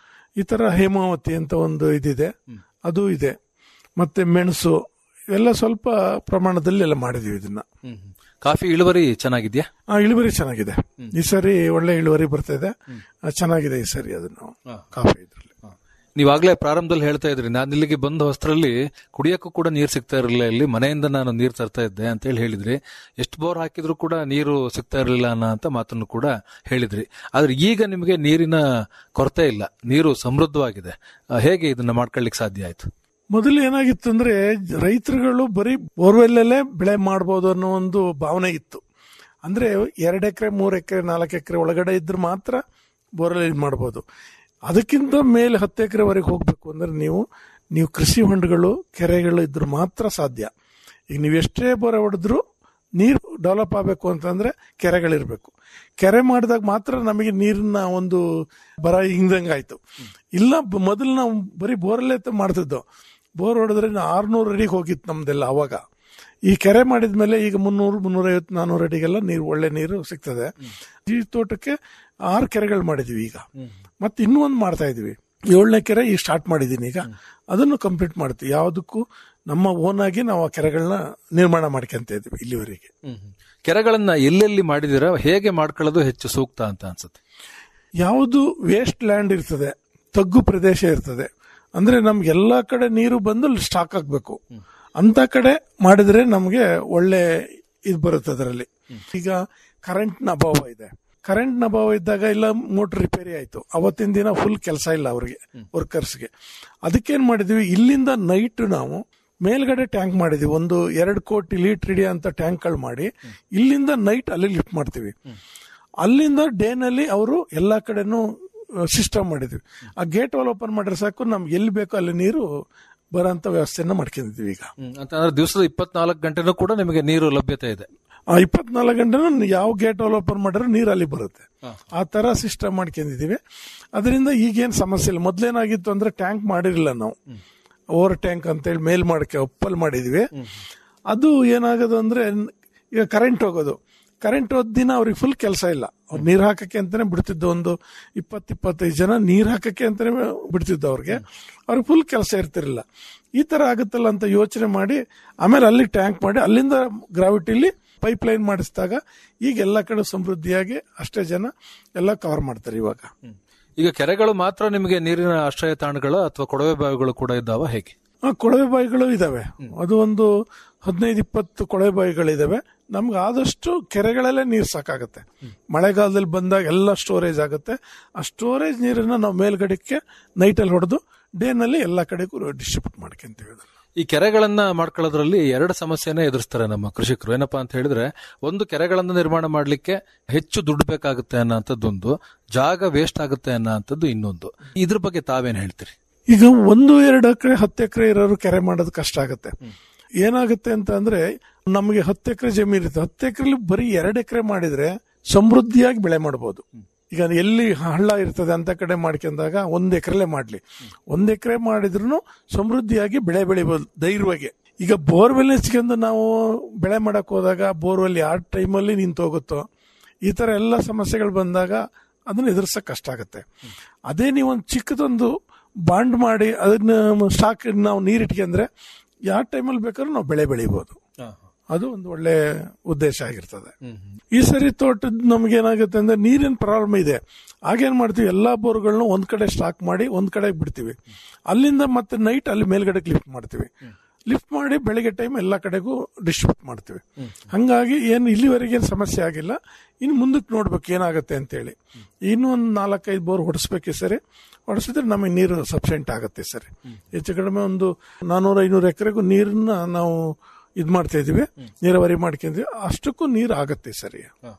ಈ ತರ ಹೇಮಾವತಿ ಅಂತ ಒಂದು ಇದಿದೆ ಅದು ಇದೆ ಮತ್ತೆ ಮೆಣಸು ಎಲ್ಲ ಸ್ವಲ್ಪ ಪ್ರಮಾಣದಲ್ಲಿ ಎಲ್ಲ ಮಾಡಿದೀವಿ ಇದನ್ನ ಕಾಫಿ ಇಳುವರಿ ಚೆನ್ನಾಗಿದ್ಯಾ ಆ ಇಳುವರಿ ಚೆನ್ನಾಗಿದೆ ಈ ಸರಿ ಒಳ್ಳೆ ಇಳುವರಿ ಬರ್ತಾ ಇದೆ ಆ, ಚೆನ್ನಾಗಿದೆ ಈ ಸರಿ ಅದನ್ನು ಕಾಫಿ ಇದ್ರಲ್ಲಿ ನೀವಾಗ್ಲೇ ಪ್ರಾರಂಭದಲ್ಲಿ ಹೇಳ್ತಾ ಇದ್ರಿ ನಾನು ಇಲ್ಲಿಗೆ ಬಂದ ಹೊಸರಲ್ಲಿ ಕುಡಿಯಕ್ಕೂ ಕೂಡ ನೀರು ಸಿಗ್ತಾ ಇರಲಿಲ್ಲ ಇಲ್ಲಿ ಮನೆಯಿಂದ ನಾನು ನೀರು ತರ್ತಾ ಇದ್ದೆ ಅಂತ ಹೇಳಿ ಹೇಳಿದ್ರಿ ಎಷ್ಟು ಬೋರ್ ಹಾಕಿದ್ರು ಕೂಡ ನೀರು ಸಿಗ್ತಾ ಇರಲಿಲ್ಲ ಅನ್ನೋ ಅಂತ ಮಾತನ್ನು ಕೂಡ ಹೇಳಿದ್ರಿ ಆದ್ರೆ ಈಗ ನಿಮಗೆ ನೀರಿನ ಕೊರತೆ ಇಲ್ಲ ನೀರು ಸಮೃದ್ಧವಾಗಿದೆ ಆ, ಹೇಗೆ ಇದನ್ನ ಮಾಡ್ಕೊಳ್ಳಿಕ್ ಸಾಧ್ಯ ಆಯ್ತು ಮೊದಲು ಏನಾಗಿತ್ತು ಅಂದ್ರೆ ರೈತರುಗಳು ಬರೀ ಬೋರ್ವೆಲ್ ಅಲ್ಲೇ ಬೆಳೆ ಮಾಡಬಹುದು ಅನ್ನೋ ಒಂದು ಭಾವನೆ ಇತ್ತು ಅಂದ್ರೆ ಎರಡು ಎಕರೆ ಮೂರು ಎಕರೆ ನಾಲ್ಕು ಎಕರೆ ಒಳಗಡೆ ಇದ್ರೆ ಮಾತ್ರ ಬೋರ್ವೆಲ್ ಇದು ಮಾಡಬಹುದು ಅದಕ್ಕಿಂತ ಮೇಲೆ ಹತ್ತು ಎಕರೆವರೆಗೆ ಹೋಗ್ಬೇಕು ಅಂದ್ರೆ ನೀವು ನೀವು ಕೃಷಿ ಹೊಂಡಗಳು ಕೆರೆಗಳು ಇದ್ರೆ ಮಾತ್ರ ಸಾಧ್ಯ ಈಗ ನೀವು ಎಷ್ಟೇ ಬೋರ ಹೊಡೆದ್ರು ನೀರು ಡೆವಲಪ್ ಆಗಬೇಕು ಅಂತಂದ್ರೆ ಕೆರೆಗಳಿರ್ಬೇಕು ಕೆರೆ ಮಾಡಿದಾಗ ಮಾತ್ರ ನಮಗೆ ನೀರಿನ ಒಂದು ಬರ ಹಿಂದಂಗೆ ಆಯ್ತು ಇಲ್ಲ ಬ- ಮೊದಲು ನಾವು ಬರೀ ಬೋರಲ್ಲೇ ತ- ಮಾಡ್ತಿದ್ದೋ ಬೋರ್ ಹೊಡೆದ್ರೆ ಆರ್ನೂರು ಅಡಿಗೆ ಹೋಗಿತ್ತು ನಮ್ದೆಲ್ಲ ಅವಾಗ ಈ ಕೆರೆ ಮಾಡಿದ್ಮೇಲೆ ಈಗ ಮುನ್ನೂರು ಮುನ್ನೂರೈವತ್ತು ನಾನ್ನೂರು ಅಡಿಗೆಲ್ಲ ನೀರು ಒಳ್ಳೆ ನೀರು ಸಿಗ್ತದೆ ಈ ತೋಟಕ್ಕೆ ಆರು ಕೆರೆಗಳು ಮಾಡಿದೀವಿ ಈಗ ಮತ್ತೆ ಇನ್ನೂ ಒಂದು ಮಾಡ್ತಾ ಇದೀವಿ ಏಳನೇ ಕೆರೆ ಈಗ ಸ್ಟಾರ್ಟ್ ಮಾಡಿದೀನಿ ಈಗ ಅದನ್ನು ಕಂಪ್ಲೀಟ್ ಮಾಡ್ತೀವಿ ಯಾವುದಕ್ಕೂ ನಮ್ಮ ಓನ್ ಆಗಿ ನಾವು ಆ ಕೆರೆಗಳನ್ನ ನಿರ್ಮಾಣ ಮಾಡ್ಕೊಂತ ಇದೀವಿ ಇಲ್ಲಿವರೆಗೆ ಕೆರೆಗಳನ್ನ ಎಲ್ಲೆಲ್ಲಿ ಮಾಡಿದಿರ ಹೇಗೆ ಮಾಡ್ಕೊಳ್ಳೋದು ಹೆಚ್ಚು ಸೂಕ್ತ ಅಂತ ಅನ್ಸುತ್ತೆ ಯಾವುದು ವೇಸ್ಟ್ ಲ್ಯಾಂಡ್ ಇರ್ತದೆ ತಗ್ಗು ಪ್ರದೇಶ ಇರ್ತದೆ ಅಂದ್ರೆ ನಮ್ಗೆ ಎಲ್ಲಾ ಕಡೆ ನೀರು ಬಂದು ಸ್ಟಾಕ್ ಆಗ್ಬೇಕು ಅಂತ ಕಡೆ ಮಾಡಿದ್ರೆ ನಮ್ಗೆ ಒಳ್ಳೆ ಇದು ಬರುತ್ತೆ ಅದರಲ್ಲಿ ಈಗ ಕರೆಂಟ್ ನ ಅಭಾವ ಇದೆ ಕರೆಂಟ್ ನ ಅಭಾವ ಇದ್ದಾಗ ಇಲ್ಲ ಮೋಟರ್ ರಿಪೇರಿ ಆಯ್ತು ಅವತ್ತಿನ ದಿನ ಫುಲ್ ಕೆಲಸ ಇಲ್ಲ ಅವರಿಗೆ ವರ್ಕರ್ಸ್ಗೆ ಅದಕ್ಕೇನ್ ಮಾಡಿದ್ವಿ ಇಲ್ಲಿಂದ ನೈಟ್ ನಾವು ಮೇಲ್ಗಡೆ ಟ್ಯಾಂಕ್ ಮಾಡಿದ್ವಿ ಒಂದು ಎರಡು ಕೋಟಿ ಲೀಟರ್ ಹಿಡಿಯೋ ಅಂತ ಟ್ಯಾಂಕ್ಗಳು ಮಾಡಿ ಇಲ್ಲಿಂದ ನೈಟ್ ಅಲ್ಲಿ ಲಿಫ್ಟ್ ಮಾಡ್ತೀವಿ ಅಲ್ಲಿಂದ ಡೇನಲ್ಲಿ ಅವರು ಎಲ್ಲಾ ಕಡೆನೂ ಸಿಸ್ಟಮ್ ಮಾಡಿದ್ವಿ ಆ ಗೇಟ್ ವಾಲ್ ಓಪನ್ ಮಾಡಿದ್ರೆ ಸಾಕು ನಮ್ಗೆ ಎಲ್ಲಿ ಬೇಕೋ ಅಲ್ಲಿ ನೀರು ಬರೋಂತ ವ್ಯವಸ್ಥೆನ ಮಾಡ್ಕೊಂಡಿದ್ವಿ ಈಗ ಅಂತಂದ್ರೆ ದಿವಸದ ಇಪ್ಪತ್ನಾಲ್ಕು ಗಂಟೆನೂ ಕೂಡ ನಿಮಗೆ ನೀರು ಲಭ್ಯತೆ ಇದೆ ಆ ಇಪ್ಪತ್ನಾಲ್ಕು ಗಂಟೆ ಯಾವ ಗೇಟ್ ವಾಲ್ ಓಪನ್ ಮಾಡಿದ್ರೆ ನೀರು ಅಲ್ಲಿ ಬರುತ್ತೆ ಆ ತರ ಸಿಸ್ಟಮ್ ಮಾಡ್ಕೊಂಡಿದೀವಿ ಅದರಿಂದ ಈಗೇನ್ ಸಮಸ್ಯೆ ಇಲ್ಲ ಮೊದ್ಲೇನಾಗಿತ್ತು ಅಂದ್ರೆ ಟ್ಯಾಂಕ್ ಮಾಡಿರಲಿಲ್ಲ ನಾವು ಓವರ್ ಟ್ಯಾಂಕ್ ಅಂತೇಳಿ ಮೇಲ್ ಮಾಡಕ್ಕೆ ಒಪ್ಪಲ್ ಮಾಡಿದ್ವಿ ಅದು ಏನಾಗೋದು ಅಂದ್ರೆ ಈಗ ಕರೆಂಟ್ ಹೋಗೋದು ಕರೆಂಟ್ ಹೋದ ದಿನ ಅವ್ರಿಗೆ ಫುಲ್ ಕೆಲಸ ಇಲ್ಲ ಅವ್ರು ನೀರ್ ಹಾಕಕ್ಕೆ ಅಂತಾನೆ ಬಿಡ್ತಿದ್ದು ಒಂದು ಇಪ್ಪತ್ ಇಪ್ಪತ್ತೈದು ಜನ ನೀರ್ ಹಾಕಕ್ಕೆ ಅಂತಾನೆ ಬಿಡ್ತಿದ್ದು ಅವ್ರಿಗೆ ಅವ್ರಿಗೆ ಫುಲ್ ಕೆಲಸ ಇರ್ತಿರ್ಲಿಲ್ಲ ಈ ತರ ಆಗುತ್ತಲ್ಲ ಅಂತ ಯೋಚನೆ ಮಾಡಿ ಆಮೇಲೆ ಅಲ್ಲಿ ಟ್ಯಾಂಕ್ ಮಾಡಿ ಅಲ್ಲಿಂದ ಗ್ರಾವಿಟಿಲಿ ಪೈಪ್ ಲೈನ್ ಮಾಡಿಸಿದಾಗ ಈಗ ಎಲ್ಲ ಕಡೆ ಸಮೃದ್ಧಿಯಾಗಿ ಅಷ್ಟೇ ಜನ ಎಲ್ಲ ಕವರ್ ಮಾಡ್ತಾರೆ ಇವಾಗ ಈಗ ಕೆರೆಗಳು ಮಾತ್ರ ನಿಮಗೆ ನೀರಿನ ಆಶ್ರಯ ತಾಣಗಳು ಅಥವಾ ಕೊಳವೆ ಬಾವಿಗಳು ಕೂಡ ಇದ್ದಾವ ಹೇಗೆ ಆ, ಕೊಳವೆ ಬಾವಿಗಳು ಇದಾವೆ ಅದು ಒಂದು ಹದಿನೈದು ಇಪ್ಪತ್ತು ಕೊಳವೆ ಬಾವಿಗಳಿದಾವೆ ನಮ್ಗೆ ಆದಷ್ಟು ಕೆರೆಗಳಲ್ಲೇ ನೀರು ಸಾಕಾಗುತ್ತೆ ಮಳೆಗಾಲದಲ್ಲಿ ಬಂದಾಗ ಎಲ್ಲ ಸ್ಟೋರೇಜ್ ಆಗುತ್ತೆ ಆ ಸ್ಟೋರೇಜ್ ನೀರನ್ನ ನಾವು ಮೇಲ್ಗಡೆಗೆ ನೈಟಲ್ಲಿ ಹೊಡೆದು ಡೇನಲ್ಲಿ ಎಲ್ಲ ಕಡೆಗೂ ಡಿಸ್ಟ್ರಿಬ್ಯೂಟ್ ಮಾಡ್ಕೊಂತೀವಿ ಅದನ್ನ ಈ ಕೆರೆಗಳನ್ನ ಮಾಡ್ಕೊಳ್ಳೋದ್ರಲ್ಲಿ ಎರಡು ಸಮಸ್ಯೆನೇ ಎದುರಿಸ್ತಾರೆ ನಮ್ಮ ಕೃಷಿಕರು ಏನಪ್ಪಾ ಅಂತ ಹೇಳಿದ್ರೆ ಒಂದು ಕೆರೆಗಳನ್ನ ನಿರ್ಮಾಣ ಮಾಡ್ಲಿಕ್ಕೆ ಹೆಚ್ಚು ದುಡ್ಡು ಬೇಕಾಗುತ್ತೆ ಅನ್ನೋಂಥದ್ದೊಂದು ಜಾಗ ವೇಸ್ಟ್ ಆಗುತ್ತೆ ಅನ್ನೋಂಥದ್ದು ಇನ್ನೊಂದು ಇದ್ರ ಬಗ್ಗೆ ತಾವೇನ್ ಹೇಳ್ತೀರಿ ಈಗ ಒಂದು ಎರಡು ಎಕರೆ ಹತ್ತು ಎಕರೆ ಇರೋರು ಕೆರೆ ಮಾಡೋದು ಕಷ್ಟ ಆಗುತ್ತೆ ಏನಾಗುತ್ತೆ ಅಂತ ಅಂದ್ರೆ ನಮಗೆ ಹತ್ತು ಎಕರೆ ಜಮೀನು ಇರುತ್ತೆ ಹತ್ತು ಎಕರೆಲಿ ಬರೀ ಎರಡು ಎಕರೆ ಮಾಡಿದ್ರೆ ಸಮೃದ್ಧಿಯಾಗಿ ಬೆಳೆ ಮಾಡಬಹುದು ಈಗ ಎಲ್ಲಿ ಹಳ್ಳ ಇರ್ತದೆ ಅಂತ ಕಡೆ ಮಾಡ್ಕೊಂಡಾಗ ಒಂದ್ ಎಕರೆಲೆ ಮಾಡ್ಲಿ ಒಂದ್ ಎಕರೆ ಮಾಡಿದ್ರು ಸಮೃದ್ಧಿಯಾಗಿ ಬೆಳೆ ಬೆಳಿಬಹುದು ಧೈರ್ಯವಾಗಿ ಈಗ ಬೋರ್ವೆಲ್ ಹಚ್ಕೊಂಡು ನಾವು ಬೆಳೆ ಮಾಡಕ್ ಹೋದಾಗ ಬೋರ್ವೆಲ್ ಯಾವ ಟೈಮಲ್ಲಿ ನಿಂತು ಹೋಗುತ್ತೋ ಈ ತರ ಎಲ್ಲ ಸಮಸ್ಯೆಗಳು ಬಂದಾಗ ಅದನ್ನ ಎದುರಿಸಕ್ ಕಷ್ಟ ಆಗುತ್ತೆ ಅದೇ ನೀವು ಒಂದು ಚಿಕ್ಕದೊಂದು ಬಾಂಡ್ ಮಾಡಿ ಅದನ್ನ ಸ್ಟಾಕ್ ನಾವು ನೀರಿಟ್ಕೊಂಡ್ರೆ ಯಾವ ಟೈಮಲ್ಲಿ ಬೇಕಾದ್ರೂ ನಾವು ಬೆಳೆ ಬೆಳಿಬಹುದು ಅದು ಒಂದು ಒಳ್ಳೆ ಉದ್ದೇಶ ಆಗಿರ್ತದೆ ಈ ಸರಿ ತೋಟದ ನಮ್ಗೆ ಏನಾಗುತ್ತೆ ಅಂದ್ರೆ ನೀರಿನ ಪ್ರಾಬ್ಲಮ್ ಇದೆ ಆಗೇನ್ ಮಾಡ್ತೀವಿ ಎಲ್ಲಾ ಬೋರ್ಗಳನ್ನ ಒಂದ್ ಕಡೆ ಸ್ಟಾಕ್ ಮಾಡಿ ಒಂದ್ ಕಡೆ ಬಿಡ್ತೀವಿ ಅಲ್ಲಿಂದ ಮತ್ತೆ ನೈಟ್ ಅಲ್ಲಿ ಮೇಲ್ಗಡೆ ಲಿಫ್ಟ್ ಮಾಡ್ತೀವಿ ಲಿಫ್ಟ್ ಮಾಡಿ ಬೆಳಿಗ್ಗೆ ಟೈಮ್ ಎಲ್ಲಾ ಕಡೆಗೂ ಡಿಸ್ಟ್ರಿಬ್ಯೂಟ್ ಮಾಡ್ತೀವಿ ಹಂಗಾಗಿ ಏನು ಇಲ್ಲಿವರೆಗೆ ಏನ್ ಸಮಸ್ಯೆ ಆಗಿಲ್ಲ ಇನ್ನು ಮುಂದಕ್ಕೆ ನೋಡ್ಬೇಕು ಏನಾಗುತ್ತೆ ಅಂತೇಳಿ ಇನ್ನೂ ಒಂದು ನಾಲ್ಕೈದು ಬೋರ್ ಹೊಡಿಸ್ಬೇಕು ಸರಿ ಹೊಡಿಸಿದ್ರೆ ನಮಗೆ ನೀರು ಸಫಿಷಿಯಂಟ್ ಆಗುತ್ತೆ ಸರಿ ಹೆಚ್ಚು ಕಡಿಮೆ ಒಂದು ನಾನೂರ ಐನೂರು ಎಕರೆಗೂ ನೀರನ್ನ ನಾವು ಇದ್ ಮಾಡ್ತಾ ಇದೀವಿ ನೀರಾವರಿ ಮಾಡ್ಕೊಂಡಿದ್ವಿ ಅಷ್ಟಕ್ಕೂ ನೀರು ಆಗತ್ತೆ ಸರಿ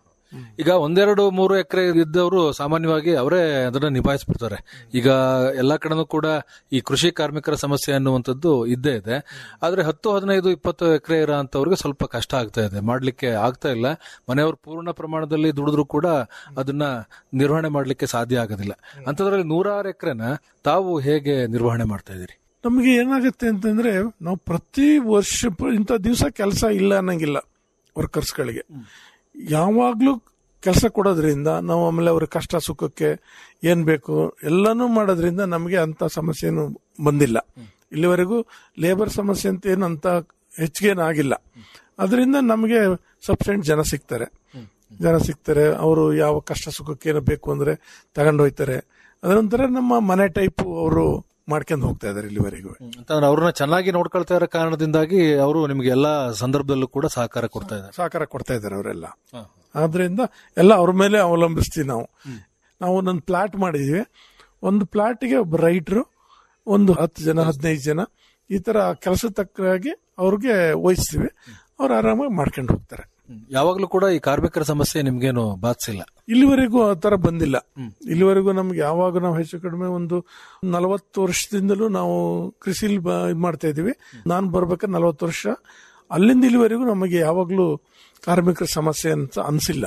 ಈಗ ಒಂದೆರಡು ಮೂರು ಎಕರೆ ಇದ್ದವರು ಸಾಮಾನ್ಯವಾಗಿ ಅವರೇ ಅದನ್ನ ನಿಭಾಯಿಸ್ಬಿಡ್ತಾರೆ ಈಗ ಎಲ್ಲಾ ಕಡೆನೂ ಕೂಡ ಈ ಕೃಷಿ ಕಾರ್ಮಿಕರ ಸಮಸ್ಯೆ ಅನ್ನುವಂಥದ್ದು ಇದ್ದೇ ಇದೆ ಆದ್ರೆ ಹತ್ತು ಹದಿನೈದು ಇಪ್ಪತ್ತು ಎಕರೆ ಇರೋ ಅಂತವ್ರಿಗೆ ಸ್ವಲ್ಪ ಕಷ್ಟ ಆಗ್ತಾ ಇದೆ ಮಾಡ್ಲಿಕ್ಕೆ ಆಗ್ತಾ ಇಲ್ಲ ಮನೆಯವರು ಪೂರ್ಣ ಪ್ರಮಾಣದಲ್ಲಿ ದುಡಿದ್ರು ಕೂಡ ಅದನ್ನ ನಿರ್ವಹಣೆ ಮಾಡ್ಲಿಕ್ಕೆ ಸಾಧ್ಯ ಆಗೋದಿಲ್ಲ ಅಂತದ್ರಲ್ಲಿ ನೂರಾರು ಎಕರೆನ ತಾವು ಹೇಗೆ ನಿರ್ವಹಣೆ ಮಾಡ್ತಾ ಇದೀರಿ ನಮಗೆ ಏನಾಗುತ್ತೆ ಅಂತಂದ್ರೆ ನಾವು ಪ್ರತಿ ವರ್ಷ ಪ- ಇಂಥ ದಿವಸ ಕೆಲಸ ಇಲ್ಲ ಅನ್ನಂಗಿಲ್ಲ ವರ್ಕರ್ಸ್ಗಳಿಗೆ ಯಾವಾಗ್ಲೂ ಕೆಲಸ ಕೊಡೋದ್ರಿಂದ ನಾವು ಆಮೇಲೆ ಅವ್ರ ಕಷ್ಟ ಸುಖಕ್ಕೆ ಏನ್ ಬೇಕು ಎಲ್ಲಾನು ಮಾಡೋದ್ರಿಂದ ನಮಗೆ ಅಂತ ಸಮಸ್ಯೆ ಏನು ಬಂದಿಲ್ಲ ಇಲ್ಲಿವರೆಗೂ ಲೇಬರ್ ಸಮಸ್ಯೆ ಅಂತ ಏನು ಅಂತ ಹೆಚ್ಚಿಗೆ ಆಗಿಲ್ಲ ಅದರಿಂದ ನಮಗೆ ಸಬ್ಸೆಂಟ್ ಜನ ಸಿಗ್ತಾರೆ ಜನ ಸಿಗ್ತಾರೆ ಅವರು ಯಾವ ಕಷ್ಟ ಸುಖಕ್ಕೆ ಏನೋ ಬೇಕು ಅಂದ್ರೆ ತಗೊಂಡು ಹೋಯ್ತಾರೆ ಅದರೊಂಥರ ನಮ್ಮ ಮನೆ ಟೈಪ್ ಅವರು ಮಾಡ್ಕೊಂಡು ಹೋಗ್ತಾ ಇದಾರೆ ಇಲ್ಲಿವರೆಗೂ ಅಂತಂದ್ರೆ ಅವ್ರನ್ನ ಚೆನ್ನಾಗಿ ನೋಡ್ಕೊಳ್ತಾ ಇರೋ ಕಾರಣದಿಂದಾಗಿ ಅವರು ನಿಮ್ಗೆ ಎಲ್ಲಾ ಸಂದರ್ಭದಲ್ಲೂ ಕೂಡ ಸಹಕಾರ ಕೊಡ್ತಾ ಇದ್ದಾರೆ ಸಹಕಾರ ಕೊಡ್ತಾ ಇದ್ದಾರೆ ಅವರೆಲ್ಲ ಆದ್ರಿಂದ ಎಲ್ಲ ಅವ್ರ ಮೇಲೆ ಅವಲಂಬಿಸ್ತೀವಿ ನಾವು ನಾವು ಒಂದೊಂದು ಪ್ಲಾಟ್ ಮಾಡಿದೀವಿ ಒಂದು ಪ್ಲಾಟ್ಗೆ ಒಬ್ಬ ರೈಟ್ರು ಒಂದು ಹತ್ತು ಜನ ಹದಿನೈದು ಜನ ಈ ತರ ಕೆಲಸ ತಕ್ಕಾಗಿ ಅವ್ರಿಗೆ ವಹಿಸ್ತೀವಿ ಅವ್ರು ಆರಾಮಾಗಿ ಮಾಡ್ಕೊಂಡು ಹೋಗ್ತಾರೆ ಯಾವಾಗ್ಲೂ ಕೂಡ ಈ ಕಾರ್ಮಿಕರ ಸಮಸ್ಯೆ ನಿಮ್ಗೇನು ಬಾಧಿಸಿಲ್ಲ ಇಲ್ಲಿವರೆಗೂ ಆ ತರ ಬಂದಿಲ್ಲ ಇಲ್ಲಿವರೆಗೂ ನಮ್ಗೆ ಯಾವಾಗ ನಾವು ಹೆಚ್ಚು ಕಡಿಮೆ ಒಂದು ನಲವತ್ತು ವರ್ಷದಿಂದಲೂ ನಾವು ಕೃಷಿಲಿ ಬ- ಇದ್ ಮಾಡ್ತಾ ಇದೀವಿ ನಾನು ಬರ್ಬೇಕಾದ್ರೆ ನಲವತ್ತು ವರ್ಷ ಅಲ್ಲಿಂದ ಇಲ್ಲಿವರೆಗೂ ನಮಗೆ ಯಾವಾಗ್ಲೂ ಕಾರ್ಮಿಕರ ಸಮಸ್ಯೆ ಅಂತ ಅನ್ಸಿಲ್ಲ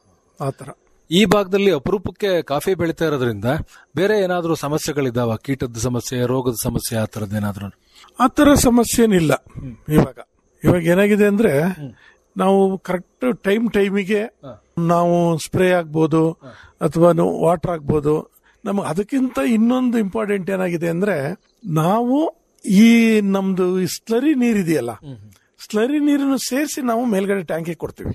ಆ ತರ ಈ ಭಾಗದಲ್ಲಿ ಅಪರೂಪಕ್ಕೆ ಕಾಫಿ ಬೆಳೀತಾ ಇರೋದ್ರಿಂದ ಬೇರೆ ಏನಾದ್ರೂ ಸಮಸ್ಯೆಗಳಿದಾವ ಕೀಟದ ಸಮಸ್ಯೆ ರೋಗದ ಸಮಸ್ಯೆ ಆ ತರದ್ ಏನಾದ್ರು ಆ ತರ ಸಮಸ್ಯೆ ಏನಿಲ್ಲ ಇವಾಗ ಇವಾಗ ಏನಾಗಿದೆ ಅಂದ್ರೆ ನಾವು ಕರೆಕ್ಟ್ ಟೈಮ್ ಟೈಮಿಗೆ ನಾವು ಸ್ಪ್ರೇ ಆಗ್ಬೋದು ಅಥವಾ ವಾಟರ್ ಆಗ್ಬೋದು ನಮಗೆ ಅದಕ್ಕಿಂತ ಇನ್ನೊಂದು ಇಂಪಾರ್ಟೆಂಟ್ ಏನಾಗಿದೆ ಅಂದ್ರೆ ನಾವು ಈ ನಮ್ದು ಈ ಸ್ಲರಿ ನೀರಿದೆಯಲ್ಲ ಸ್ಲರಿ ನೀರನ್ನು ಸೇರಿಸಿ ನಾವು ಮೇಲ್ಗಡೆ ಟ್ಯಾಂಕಿಗೆ ಕೊಡ್ತೀವಿ